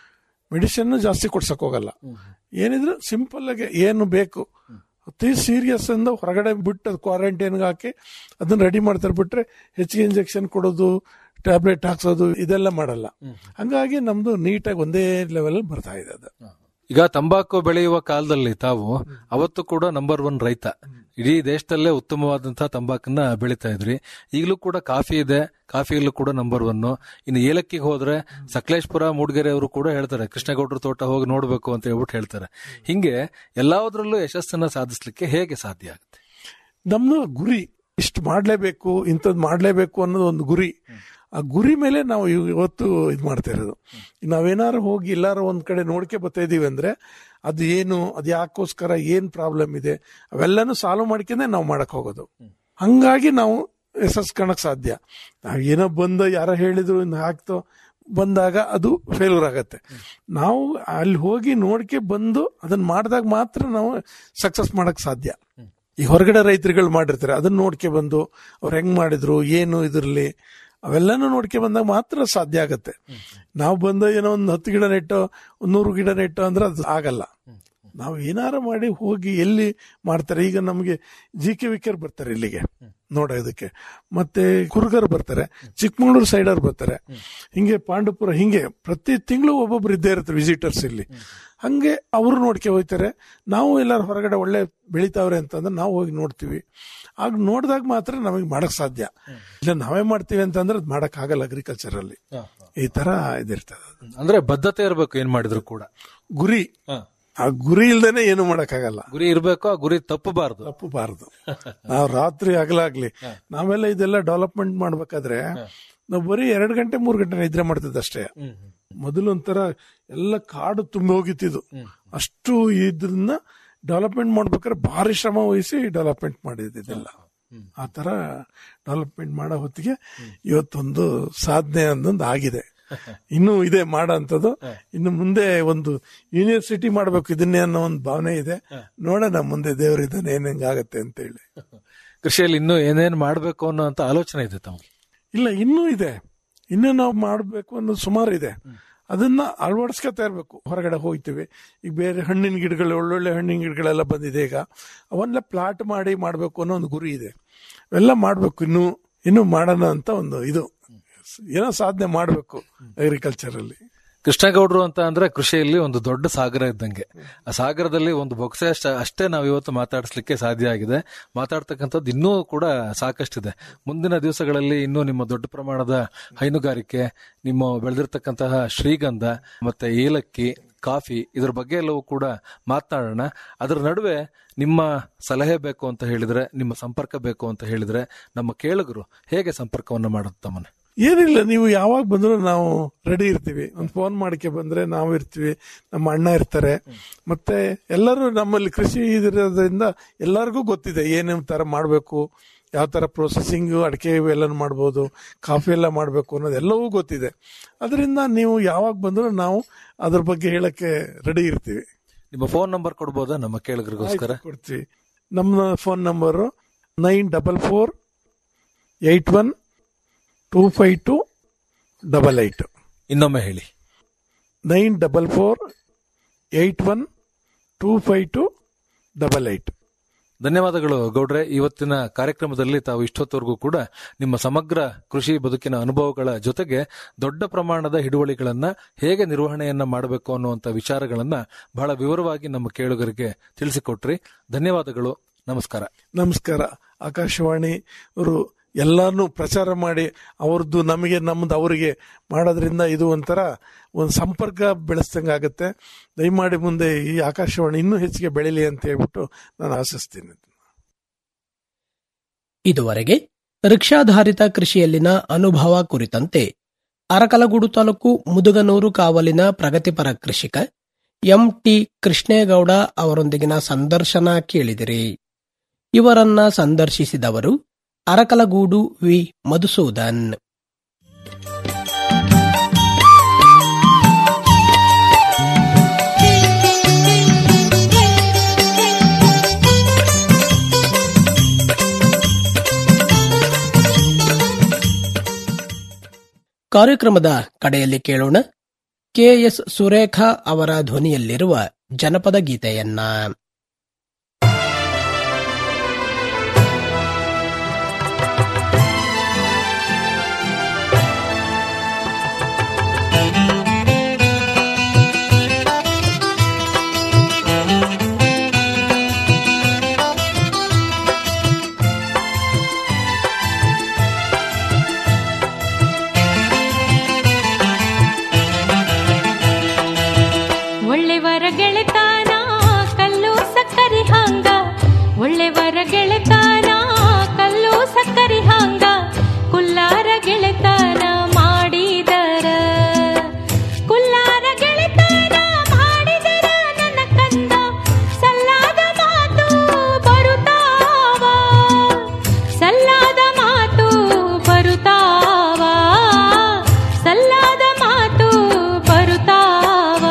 ಮೆಡಿಷನ್ ಜಾಸ್ತಿ ಕೊಡ್ಸಕ್ ಹೋಗಲ್ಲ ಏನಿದ್ರು ಸಿಂಪಲ್ ಆಗಿ ಏನು ಬೇಕು ಅತಿ ಸೀರಿಯಸ್ ಅಂದ ಹೊರಗಡೆ ಬಿಟ್ಟು ಅದು ಕ್ವಾರಂಟೈನ್ಗೆ ಹಾಕಿ ಅದನ್ನ ರೆಡಿ ಮಾಡ್ತಾರೆ ಬಿಟ್ರೆ ಹೆಚ್ಚಿಗೆ ಇಂಜೆಕ್ಷನ್ ಕೊಡೋದು ಟ್ಯಾಬ್ಲೆಟ್ ಹಾಕ್ಸೋದು ಇದೆಲ್ಲ ಮಾಡಲ್ಲ ಹಂಗಾಗಿ ನಮ್ದು ನೀಟಾಗಿ ಒಂದೇ ಲೆವೆಲ್ ಬರ್ತಾ ಇದೆ ಅದು ಈಗ ತಂಬಾಕು ಬೆಳೆಯುವ ಕಾಲದಲ್ಲಿ ತಾವು ಅವತ್ತು ಕೂಡ ನಂಬರ್ ಒನ್ ರೈತ ಇಡೀ ದೇಶದಲ್ಲೇ ಉತ್ತಮವಾದಂತಹ ತಂಬಾಕನ್ನ ಬೆಳೀತಾ ಇದ್ರಿ ಈಗಲೂ ಕೂಡ ಕಾಫಿ ಇದೆ ಕಾಫಿಯಲ್ಲೂ ಕೂಡ ನಂಬರ್ ಒನ್ ಇನ್ನು ಏಲಕ್ಕಿಗೆ ಹೋದ್ರೆ ಸಕಲೇಶ್ಪುರ ಮೂಡಿಗೆರೆ ಅವರು ಕೂಡ ಹೇಳ್ತಾರೆ ಕೃಷ್ಣಗೌಡರ ತೋಟ ಹೋಗಿ ನೋಡ್ಬೇಕು ಅಂತ ಹೇಳ್ಬಿಟ್ಟು ಹೇಳ್ತಾರೆ ಹಿಂಗೆ ಎಲ್ಲಾದ್ರಲ್ಲೂ ಯಶಸ್ಸನ್ನ ಸಾಧಿಸ್ಲಿಕ್ಕೆ ಹೇಗೆ ಸಾಧ್ಯ ಆಗುತ್ತೆ ನಮ್ದು ಗುರಿ ಇಷ್ಟು ಮಾಡ್ಲೇಬೇಕು ಇಂಥದ್ದು ಮಾಡ್ಲೇಬೇಕು ಅನ್ನೋದು ಒಂದು ಗುರಿ ಆ ಗುರಿ ಮೇಲೆ ನಾವು ಇವ್- ಇವತ್ತು ಇದು ಮಾಡ್ತಾ ಇರೋದು ನಾವೇನಾರು ಹೋಗಿ ಎಲ್ಲಾರು ಒಂದ್ ಕಡೆ ನೋಡ್ಕೆ ಬರ್ತಾ ಇದೀವಿ ಅಂದ್ರೆ ಅದು ಏನು ಅದು ಯಾಕೋಸ್ಕರ ಏನ್ ಪ್ರಾಬ್ಲಮ್ ಇದೆ ಅವೆಲ್ಲನೂ ಸಾಲ್ವ್ ಮಾಡ್ಕೊಂಡೆ ನಾವು ಮಾಡಕ್ ಹೋಗೋದು ಹಂಗಾಗಿ ನಾವು ಯಶಸ್ ಕಾಣಕ್ ಸಾಧ್ಯ ನಾವ್ ಏನೋ ಬಂದ ಯಾರೋ ಹೇಳಿದ್ರು ಇನ್ನು ಹಾಕ್ತೋ ಬಂದಾಗ ಅದು ಫೇಲ್ಯೂರ್ ಆಗತ್ತೆ ನಾವು ಅಲ್ಲಿ ಹೋಗಿ ನೋಡ್ಕೆ ಬಂದು ಅದನ್ನ ಮಾಡಿದಾಗ ಮಾತ್ರ ನಾವು ಸಕ್ಸಸ್ ಮಾಡಕ್ ಸಾಧ್ಯ ಈ ಹೊರಗಡೆ ರೈತರುಗಳು ಮಾಡಿರ್ತಾರೆ ಅದನ್ನ ನೋಡ್ಕೆ ಬಂದು ಅವ್ರು ಹೆಂಗ್ ಮಾಡಿದ್ರು ಏನು ಇದ್ರಲ್ಲಿ ಅವೆಲ್ಲನೂ ನೋಡ್ಕೆ ಬಂದಾಗ ಮಾತ್ರ ಸಾಧ್ಯ ಆಗತ್ತೆ ನಾವು ಬಂದ ಏನೋ ಒಂದು ಹತ್ತು ಗಿಡ ನೆಟ್ಟು ಒಂದ್ ನೂರು ಗಿಡ ನೆಟ್ಟು ಅಂದ್ರೆ ಅದು ಆಗಲ್ಲ ನಾವು ಏನಾರ ಮಾಡಿ ಹೋಗಿ ಎಲ್ಲಿ ಮಾಡ್ತಾರೆ ಈಗ ನಮಗೆ ಜಿ ಕೆ ವಿಕರ್ ಬರ್ತಾರೆ ಇಲ್ಲಿಗೆ ನೋಡೋದಕ್ಕೆ ಮತ್ತೆ ಕುರುಗರ್ ಬರ್ತಾರೆ ಚಿಕ್ಕಮಗಳೂರು ಸೈಡರ್ ಬರ್ತಾರೆ ಹಿಂಗೆ ಪಾಂಡವಪುರ ಹಿಂಗೆ ಪ್ರತಿ ತಿಂಗಳು ಒಬ್ಬೊಬ್ರು ಇದ್ದೇ ಇರ್ತಾರೆ ವಿಸಿಟರ್ಸ್ ಇಲ್ಲಿ ಹಂಗೆ ಅವರು ನೋಡ್ಕೆ ಹೋಗ್ತಾರೆ ನಾವು ಎಲ್ಲರೂ ಹೊರಗಡೆ ಒಳ್ಳೆ ಬೆಳಿತಾವ್ರೆ ಅಂತಂದ್ರೆ ನಾವು ಹೋಗಿ ನೋಡ್ತೀವಿ ಆಗ ನೋಡಿದಾಗ ಮಾತ್ರ ನಮಗೆ ಮಾಡಕ್ ಸಾಧ್ಯ ಇಲ್ಲ ನಾವೇ ಮಾಡ್ತೀವಿ ಅಂತಂದ್ರೆ ಅದು ಮಾಡಕ್ ಆಗಲ್ಲ ಅಗ್ರಿಕಲ್ಚರ್ ಅಲ್ಲಿ ಈ ತರ ಇದಿರ್ತದೆ ಅಂದ್ರೆ ಬದ್ಧತೆ ಇರಬೇಕು ಏನ್ ಮಾಡಿದ್ರು ಕೂಡ ಗುರಿ ಆ ಗುರಿ ಇಲ್ದೇನೆ ಏನು ಮಾಡಕ್ಕಾಗಲ್ಲ ಗುರಿ ಇರಬೇಕು ಆ ಗುರಿ ತಪ್ಪಬಾರದು ತಪ್ಪಬಾರದು ನಾವು ರಾತ್ರಿ ಹಗಲಾಗ್ಲಿ ನಾವೆಲ್ಲ ಇದೆಲ್ಲ ಡೆವಲಪ್ಮೆಂಟ್ ಮಾಡ್ಬೇಕಾದ್ರೆ ನಾವು ಬರೀ ಎರಡು ಗಂಟೆ ಮೂರು ಗಂಟೆ ನಿದ್ರೆ ಮಾಡ್ತಿದ್ದ ಅಷ್ಟೇ ಮೊದಲು ಒಂಥರ ಎಲ್ಲ ಕಾಡು ತುಂಬಿ ಹೋಗಿತ್ತಿದ್ದು ಅಷ್ಟು ಇದನ್ನ ಡೆವಲಪ್ಮೆಂಟ್ ಮಾಡ್ಬೇಕಾದ್ರೆ ಭಾರಿ ಶ್ರಮ ವಹಿಸಿ ಡೆವಲಪ್ಮೆಂಟ್ ಮಾಡಿದ್ದೆಲ್ಲ ಆ ತರ ಡೆವಲಪ್ಮೆಂಟ್ ಮಾಡೋ ಹೊತ್ತಿಗೆ ಇವತ್ತೊಂದು ಸಾಧನೆ ಅನ್ನೊಂದು ಆಗಿದೆ ಇನ್ನೂ ಇದೆ ಮಾಡೋ ಅಂಥದ್ದು ಇನ್ನು ಮುಂದೆ ಒಂದು ಯೂನಿವರ್ಸಿಟಿ ಮಾಡ್ಬೇಕು ಇದನ್ನೇ ಅನ್ನೋ ಒಂದು ಭಾವನೆ ಇದೆ ನೋಡೋಣ ಮುಂದೆ ದೇವರಿದ್ದಾನೆ ಏನ್ ಹೆಂಗಾಗತ್ತೆ ಅಂತ ಹೇಳಿ ಕೃಷಿಯಲ್ಲಿ ಇನ್ನೂ ಏನೇನ್ ಮಾಡ್ಬೇಕು ಅನ್ನೋ ಅಂತ ಆಲೋಚನೆ ಇದೆ ತಮಗೆ ಇಲ್ಲ ಇನ್ನೂ ಇದೆ ಇನ್ನೂ ನಾವು ಮಾಡಬೇಕು ಅನ್ನೋದು ಸುಮಾರು ಇದೆ ಅದನ್ನ ಅಳವಡಿಸ್ಕೊತಾ ಇರ್ಬೇಕು ಹೊರಗಡೆ ಹೋಗ್ತೀವಿ ಈಗ ಬೇರೆ ಹಣ್ಣಿನ ಗಿಡಗಳು ಒಳ್ಳೊಳ್ಳೆ ಹಣ್ಣಿನ ಗಿಡಗಳೆಲ್ಲ ಬಂದಿದೆ ಈಗ ಅವನ್ನೆಲ್ಲ ಪ್ಲಾಟ್ ಮಾಡಿ ಮಾಡಬೇಕು ಅನ್ನೋ ಒಂದು ಗುರಿ ಇದೆ ಎಲ್ಲ ಮಾಡಬೇಕು ಇನ್ನೂ ಇನ್ನೂ ಮಾಡೋಣ ಅಂತ ಒಂದು ಇದು ಏನೋ ಸಾಧನೆ ಮಾಡಬೇಕು ಅಗ್ರಿಕಲ್ಚರ್ ಅಲ್ಲಿ ಕೃಷ್ಣಗೌಡರು ಅಂತ ಅಂದ್ರೆ ಕೃಷಿಯಲ್ಲಿ ಒಂದು ದೊಡ್ಡ ಸಾಗರ ಇದ್ದಂಗೆ ಆ ಸಾಗರದಲ್ಲಿ ಒಂದು ಬೊಕ್ಸೆ ಅಷ್ಟ ಅಷ್ಟೇ ನಾವು ಇವತ್ತು ಮಾತಾಡಿಸ್ಲಿಕ್ಕೆ ಸಾಧ್ಯ ಆಗಿದೆ ಮಾತಾಡ್ತಕ್ಕಂಥದ್ದು ಇನ್ನೂ ಕೂಡ ಸಾಕಷ್ಟಿದೆ ಮುಂದಿನ ದಿವಸಗಳಲ್ಲಿ ಇನ್ನೂ ನಿಮ್ಮ ದೊಡ್ಡ ಪ್ರಮಾಣದ ಹೈನುಗಾರಿಕೆ ನಿಮ್ಮ ಬೆಳೆದಿರ್ತಕ್ಕಂತಹ ಶ್ರೀಗಂಧ ಮತ್ತೆ ಏಲಕ್ಕಿ ಕಾಫಿ ಇದ್ರ ಬಗ್ಗೆ ಎಲ್ಲವೂ ಕೂಡ ಮಾತನಾಡೋಣ ಅದರ ನಡುವೆ ನಿಮ್ಮ ಸಲಹೆ ಬೇಕು ಅಂತ ಹೇಳಿದ್ರೆ ನಿಮ್ಮ ಸಂಪರ್ಕ ಬೇಕು ಅಂತ ಹೇಳಿದ್ರೆ ನಮ್ಮ ಕೇಳುಗರು ಹೇಗೆ ಸಂಪರ್ಕವನ್ನು ಮಾಡುತ್ತೆ ತಮ್ಮನೆ ಏನಿಲ್ಲ ನೀವು ಯಾವಾಗ ಬಂದ್ರು ನಾವು ರೆಡಿ ಇರ್ತೀವಿ ಒಂದು ಫೋನ್ ಮಾಡಕ್ಕೆ ಬಂದ್ರೆ ನಾವು ಇರ್ತೀವಿ ನಮ್ಮ ಅಣ್ಣ ಇರ್ತಾರೆ ಮತ್ತೆ ಎಲ್ಲರೂ ನಮ್ಮಲ್ಲಿ ಕೃಷಿ ಇರೋದ್ರಿಂದ ಎಲ್ಲರಿಗೂ ಗೊತ್ತಿದೆ ಏನೇನ್ ತರ ಮಾಡಬೇಕು ಯಾವ ತರ ಪ್ರೊಸೆಸಿಂಗ್ ಅಡಿಕೆ ಎಲ್ಲ ಮಾಡ್ಬೋದು ಕಾಫಿ ಎಲ್ಲ ಮಾಡಬೇಕು ಅನ್ನೋದೆಲ್ಲವೂ ಗೊತ್ತಿದೆ ಅದರಿಂದ ನೀವು ಯಾವಾಗ ಬಂದ್ರು ನಾವು ಅದ್ರ ಬಗ್ಗೆ ಹೇಳಕ್ಕೆ ರೆಡಿ ಇರ್ತೀವಿ ನಿಮ್ಮ ಫೋನ್ ನಂಬರ್ ಕೊಡ್ಬೋದಾ ನಮ್ಮ ಕೇಳುಗರಿಗೋಸ್ಕರ ಆಯ್ತು, ಕೊಡ್ತೀವಿ ನಮ್ಮ phone number nine double four eight one two five two double eight ಇನ್ನೊಮ್ಮೆ ಹೇಳಿ nine double four eight one two five two double eight ಧನ್ಯವಾದಗಳು ಗೌಡ್ರೆ ಇವತ್ತಿನ ಕಾರ್ಯಕ್ರಮದಲ್ಲಿ ತಾವು ಇಷ್ಟೊತ್ತವರೆಗೂ ಕೂಡ ನಿಮ್ಮ ಸಮಗ್ರ ಕೃಷಿ ಬದುಕಿನ ಅನುಭವಗಳ ಜೊತೆಗೆ ದೊಡ್ಡ ಪ್ರಮಾಣದ ಹಿಡುವಳಿಗಳನ್ನ ಹೇಗೆ ನಿರ್ವಹಣೆಯನ್ನ ಮಾಡಬೇಕು ಅನ್ನುವಂತ ವಿಚಾರಗಳನ್ನ ಬಹಳ ವಿವರವಾಗಿ ನಮ್ಮ ಕೇಳುಗರಿಗೆ ತಿಳಿಸಿಕೊಟ್ರಿ ಧನ್ಯವಾದಗಳು ನಮಸ್ಕಾರ ನಮಸ್ಕಾರ ಆಕಾಶವಾಣಿ ಅವರು ಎಲ್ಲಾನು ಪ್ರಚಾರ ಮಾಡಿ ಅವ್ರದ್ದು ನಮಗೆ ನಮ್ದು ಅವರಿಗೆ ಮಾಡೋದ್ರಿಂದ ಇದು ಒಂಥರ ಒಂದು ಸಂಪರ್ಕ ಬೆಳೆಸ್ದಂಗೆ ಆಗುತ್ತೆ ದಯಮಾಡಿ ಮುಂದೆ ಈ ಆಕಾಶವಾಣಿ ಇನ್ನೂ ಹೆಚ್ಚಿಗೆ ಬೆಳೀಲಿ ಅಂತ ಹೇಳ್ಬಿಟ್ಟು ನಾನು ಆಶಿಸ್ತೀನಿ ಇದುವರೆಗೆ ರಿಕ್ಷಾಧಾರಿತ ಕೃಷಿಯಲ್ಲಿನ ಅನುಭವ ಕುರಿತಂತೆ ಅರಕಲಗೂಡು ತಾಲೂಕು ಮುದುಗನೂರು ಕಾವಲಿನ ಪ್ರಗತಿಪರ ಕೃಷಿಕ ಎಂಟಿ ಕೃಷ್ಣೇಗೌಡ ಅವರೊಂದಿಗಿನ ಸಂದರ್ಶನ ಕೇಳಿದಿರಿ ಇವರನ್ನ ಸಂದರ್ಶಿಸಿದವರು ಅರಕಲಗೂಡು ವಿ ಮಧುಸೂದನ್ ಕಾರ್ಯಕ್ರಮದ ಕಡೆಯಲ್ಲಿ ಕೇಳೋಣ ಕೆಎಸ್ ಸುರೇಖಾ ಅವರ ಧ್ವನಿಯಲ್ಲಿರುವ ಜನಪದ ಗೀತೆಯನ್ನ ಒಳ್ಳೆವರ ಗೆಳೆತನ ಕಲ್ಲು ಸಕ್ಕರೆ ಹಾಂಗ ಒಳ್ಳೆವರ ಗೆಳೆತನ ಕಲ್ಲು ಸಕ್ಕರೆ ಹಾಂಗ ಕುಲ್ಲಾರ ಗೆಳೆತನ ಮಾಡಿದರ ಕುಲ್ಲಾರ ಗೆಳೆತನ ಮಾಡಿದರ ನನ್ನ ಕಂದ ಸಲ್ಲಾದ ಮಾತು ಬರುತ್ತಾವ ಸಲ್ಲಾದ ಮಾತು ಬರುತ್ತಾವ ಸಲ್ಲಾದ ಮಾತು ಬರುತ್ತಾವ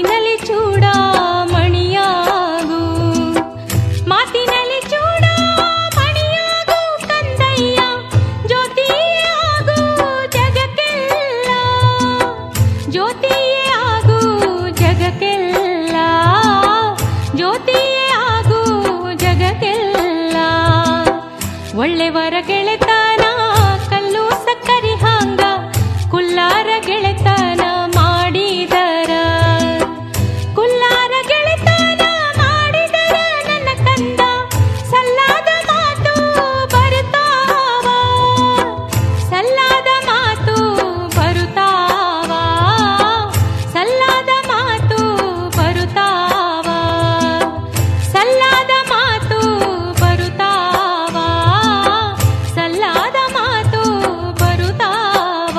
ಮಾತಿನಲ್ಲಿ ಚೂಡ ಮಣಿಯಾಗು ಮಾತಿನಲ್ಲಿ ಚೂಡ ಮಣಿಯಾಗು ಕಂದಯ್ಯ ಜ್ಯೋತಿಯೇ ಆಗು ಜಗಕ್ಕೆಲ್ಲ ಜ್ಯೋತಿಯೇ ಆಗು ಜಗಕ್ಕೆಲ್ಲ ಜ್ಯೋತಿಯೇ ಆಗು ಜಗಕ್ಕೆಲ್ಲ ಒಳ್ಳೆವರ ಗೆಳೆತನ ಕಲ್ಲು ಸಕ್ಕರಿ ಹಾಂಗ ಕುಲ್ಲಾರ ಗೆಳೆತನ ಮಾಡಿದರ ಕುಲ್ಲಾರ ಗೆಳೆತನ ಮಾಡಿದರ ನನ್ನ ಕಂದ ಸಲ್ಲಾದ ಮಾತು ಬರುತ್ತಾವ ಸಲ್ಲಾದ ಮಾತು ಬರುತ್ತಾವ ಸಲ್ಲಾದ ಮಾತು ಬರುತ್ತಾವ ಸಲ್ಲಾದ ಮಾತು ಬರುತ್ತಾವ ಸಲ್ಲಾದ ಮಾತು ಬರುತ್ತಾವ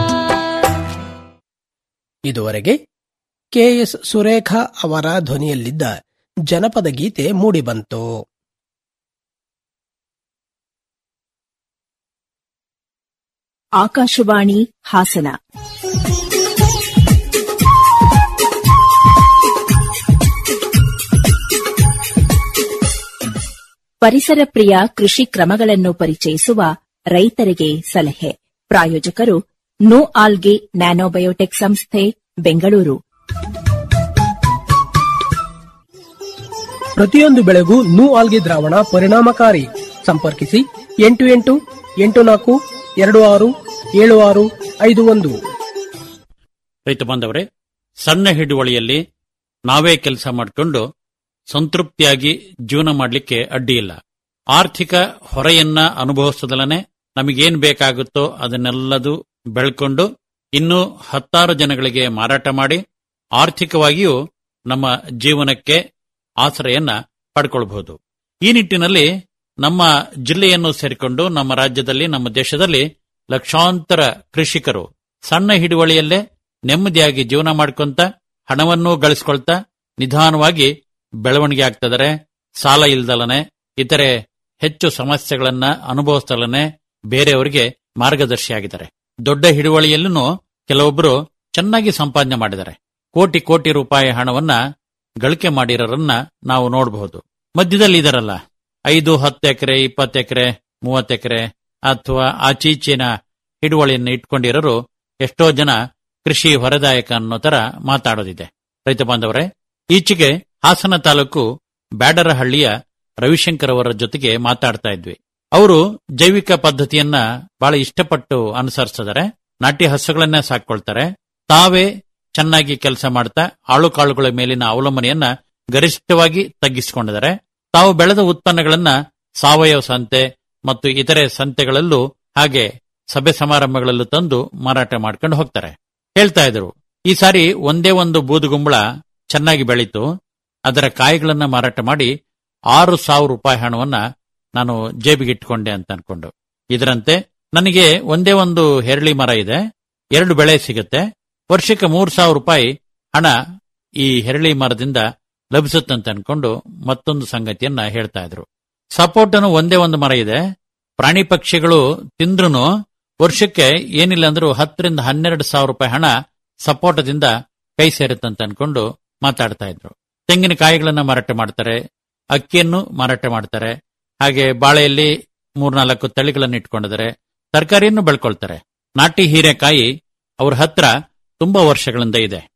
ಇದುವರೆಗೆ ಕೆಎಸ್ ಸುರೇಖಾ ಅವರ ಧ್ವನಿಯಲ್ಲಿದ್ದ ಜನಪದ ಗೀತೆ ಮೂಡಿಬಂತು ಆಕಾಶವಾಣಿ ಹಾಸನ ಪರಿಸರ ಪ್ರಿಯ ಕೃಷಿ ಕ್ರಮಗಳನ್ನು ಪರಿಚಯಿಸುವ ರೈತರಿಗೆ ಸಲಹೆ ಪ್ರಾಯೋಜಕರು ನೋ ಆಲ್ಗೆ ನ್ಯಾನೋಬಯೋಟೆಕ್ ಸಂಸ್ಥೆ ಬೆಂಗಳೂರು ಪ್ರತಿಯೊಂದು ಬೆಳೆಗೂ ನೂ ಆಲ್ಗೆ ದ್ರಾವಣ ಪರಿಣಾಮಕಾರಿ ಸಂಪರ್ಕಿಸಿ ಎಂಟು ಎಂಟು ಎಂಟು ನಾಲ್ಕು ಎರಡು ಆರು ಏಳು ಆರು ಐದು ಒಂದು ರೈತ ಬಾಂಧವರೇ ಸಣ್ಣ ಹಿಡುವಳಿಯಲ್ಲಿ ನಾವೇ ಕೆಲಸ ಮಾಡಿಕೊಂಡು ಸಂತೃಪ್ತಿಯಾಗಿ ಜೀವನ ಮಾಡಲಿಕ್ಕೆ ಅಡ್ಡಿಯಿಲ್ಲ ಆರ್ಥಿಕ ಹೊರೆಯನ್ನ ಅನುಭವಿಸದಲನೆ ನಮಗೇನ್ ಬೇಕಾಗುತ್ತೋ ಅದನ್ನೆಲ್ಲದು ಬೆಳ್ಕೊಂಡು ಇನ್ನೂ ಹತ್ತಾರು ಜನಗಳಿಗೆ ಮಾರಾಟ ಮಾಡಿ ಆರ್ಥಿಕವಾಗಿಯೂ ನಮ್ಮ ಜೀವನಕ್ಕೆ ಆಶ್ರಯನ್ನ ಪಡ್ಕೊಳ್ಬಹುದು ಈ ನಿಟ್ಟಿನಲ್ಲಿ ನಮ್ಮ ಜಿಲ್ಲೆಯನ್ನು ಸೇರಿಕೊಂಡು ನಮ್ಮ ರಾಜ್ಯದಲ್ಲಿ ನಮ್ಮ ದೇಶದಲ್ಲಿ ಲಕ್ಷಾಂತರ ಕೃಷಿಕರು ಸಣ್ಣ ಹಿಡುವಳಿಯಲ್ಲೇ ನೆಮ್ಮದಿಯಾಗಿ ಜೀವನ ಮಾಡ್ಕೊಂತ ಹಣವನ್ನೂ ಗಳಿಸ್ಕೊಳ್ತಾ ನಿಧಾನವಾಗಿ ಬೆಳವಣಿಗೆ ಆಗ್ತಿದ್ದಾರೆ ಸಾಲ ಇಲ್ದಲನೆ ಇತರೆ ಹೆಚ್ಚು ಸಮಸ್ಯೆಗಳನ್ನ ಅನುಭವಿಸ್ತಲನೆ ಬೇರೆಯವರಿಗೆ ಮಾರ್ಗದರ್ಶಿಯಾಗಿದ್ದಾರೆ ದೊಡ್ಡ ಹಿಡುವಳಿಯಲ್ಲೂ ಕೆಲವೊಬ್ಬರು ಚೆನ್ನಾಗಿ ಸಂಪಾದನೆ ಮಾಡಿದ್ದಾರೆ ಕೋಟಿ ಕೋಟಿ ರೂಪಾಯಿ ಹಣವನ್ನ ಗಳಿಕೆ ಮಾಡಿರೋರನ್ನ ನಾವು ನೋಡಬಹುದು ಮಧ್ಯದಲ್ಲಿ ಇದರಲ್ಲ ಐದು ಹತ್ತು ಎಕರೆ ಇಪ್ಪತ್ತು ಎಕರೆ ಮೂವತ್ತು ಎಕರೆ ಅಥವಾ ಆಚೀಚಿನ ಹಿಡುವಳಿಯನ್ನು ಇಟ್ಕೊಂಡಿರೋರು ಎಷ್ಟೋ ಜನ ಕೃಷಿ ಹೊರೆದಾಯಕ ಅನ್ನೋ ತರ ಮಾತಾಡೋದಿದೆ ರೈತ ಬಾಂಧವರೇ ಈಚೆಗೆ ಹಾಸನ ತಾಲೂಕು ಬ್ಯಾಡರಹಳ್ಳಿಯ ರವಿಶಂಕರ್ ಅವರ ಜೊತೆಗೆ ಮಾತಾಡ್ತಾ ಇದ್ವಿ ಅವರು ಜೈವಿಕ ಪದ್ಧತಿಯನ್ನ ಬಹಳ ಇಷ್ಟಪಟ್ಟು ಅನುಸರಿಸಿದ್ದಾರೆ ನಾಟಿ ಹಸುಗಳನ್ನ ಸಾಕೊಳ್ತಾರೆ ತಾವೇ ಚೆನ್ನಾಗಿ ಕೆಲಸ ಮಾಡ್ತಾ ಆಳು ಕಾಳುಗಳ ಮೇಲಿನ ಅವಲಂಬನೆಯನ್ನ ಗರಿಷ್ಠವಾಗಿ ತಗ್ಗಿಸಿಕೊಂಡಿದ್ದಾರೆ ತಾವು ಬೆಳೆದ ಉತ್ಪನ್ನಗಳನ್ನ ಸಾವಯವ ಸಂತೆ ಮತ್ತು ಇತರೆ ಸಂತೆಗಳಲ್ಲೂ ಹಾಗೆ ಸಭೆ ಸಮಾರಂಭಗಳಲ್ಲೂ ತಂದು ಮಾರಾಟ ಮಾಡ್ಕೊಂಡು ಹೋಗ್ತಾರೆ ಹೇಳ್ತಾ ಇದ್ರು ಈ ಸಾರಿ ಒಂದೇ ಒಂದು ಬೂದುಗುಂಬಳ ಚೆನ್ನಾಗಿ ಬೆಳೀತು ಅದರ ಕಾಯಿಗಳನ್ನ ಮಾರಾಟ ಮಾಡಿ ಆರು ಸಾವಿರ ರೂಪಾಯಿ ಹಣವನ್ನ ನಾನು ಜೇಬಿಗೆ ಇಟ್ಕೊಂಡೆ ಅಂತ ಅನ್ಕೊಂಡು ಇದರಂತೆ ನನಗೆ ಒಂದೇ ಒಂದು ಹೆರಳಿ ಮರ ಇದೆ ಎರಡು ಬೆಳೆ ಸಿಗುತ್ತೆ ವರ್ಷಕ್ಕೆ ಮೂರು ಸಾವಿರ ರೂಪಾಯಿ ಹಣ ಈ ಹೆರಳಿ ಮರದಿಂದ ಲಭಿಸುತ್ತಂತ ಅನ್ಕೊಂಡು ಮತ್ತೊಂದು ಸಂಗತಿಯನ್ನ ಹೇಳ್ತಾ ಇದ್ರು ಸಪೋಟನು ಒಂದೇ ಒಂದು ಮರ ಇದೆ ಪ್ರಾಣಿ ಪಕ್ಷಿಗಳು ತಿಂದ್ರೂ ವರ್ಷಕ್ಕೆ ಏನಿಲ್ಲ ಅಂದ್ರೂ ಹತ್ತರಿಂದ ಹನ್ನೆರಡು ಸಾವಿರ ರೂಪಾಯಿ ಹಣ ಸಪೋಟದಿಂದ ಕೈ ಸೇರುತ್ತಂತ ಅನ್ಕೊಂಡು ಮಾತಾಡ್ತಾ ಇದ್ರು ತೆಂಗಿನಕಾಯಿಗಳನ್ನ ಮಾರಾಟ ಮಾಡ್ತಾರೆ ಅಕ್ಕಿಯನ್ನು ಮಾರಾಟ ಮಾಡ್ತಾರೆ ಹಾಗೆ ಬಾಳೆಯಲ್ಲಿ ಮೂರ್ನಾಲ್ಕು ತಳಿಗಳನ್ನು ಇಟ್ಕೊಂಡಿದ್ದಾರೆ ತರಕಾರಿಯನ್ನು ಬೆಳ್ಕೊಳ್ತಾರೆ ನಾಟಿ ಹೀರೆಕಾಯಿ ಅವ್ರ ಹತ್ರ ತುಂಬಾ ವರ್ಷಗಳಿಂದ ಇದೆ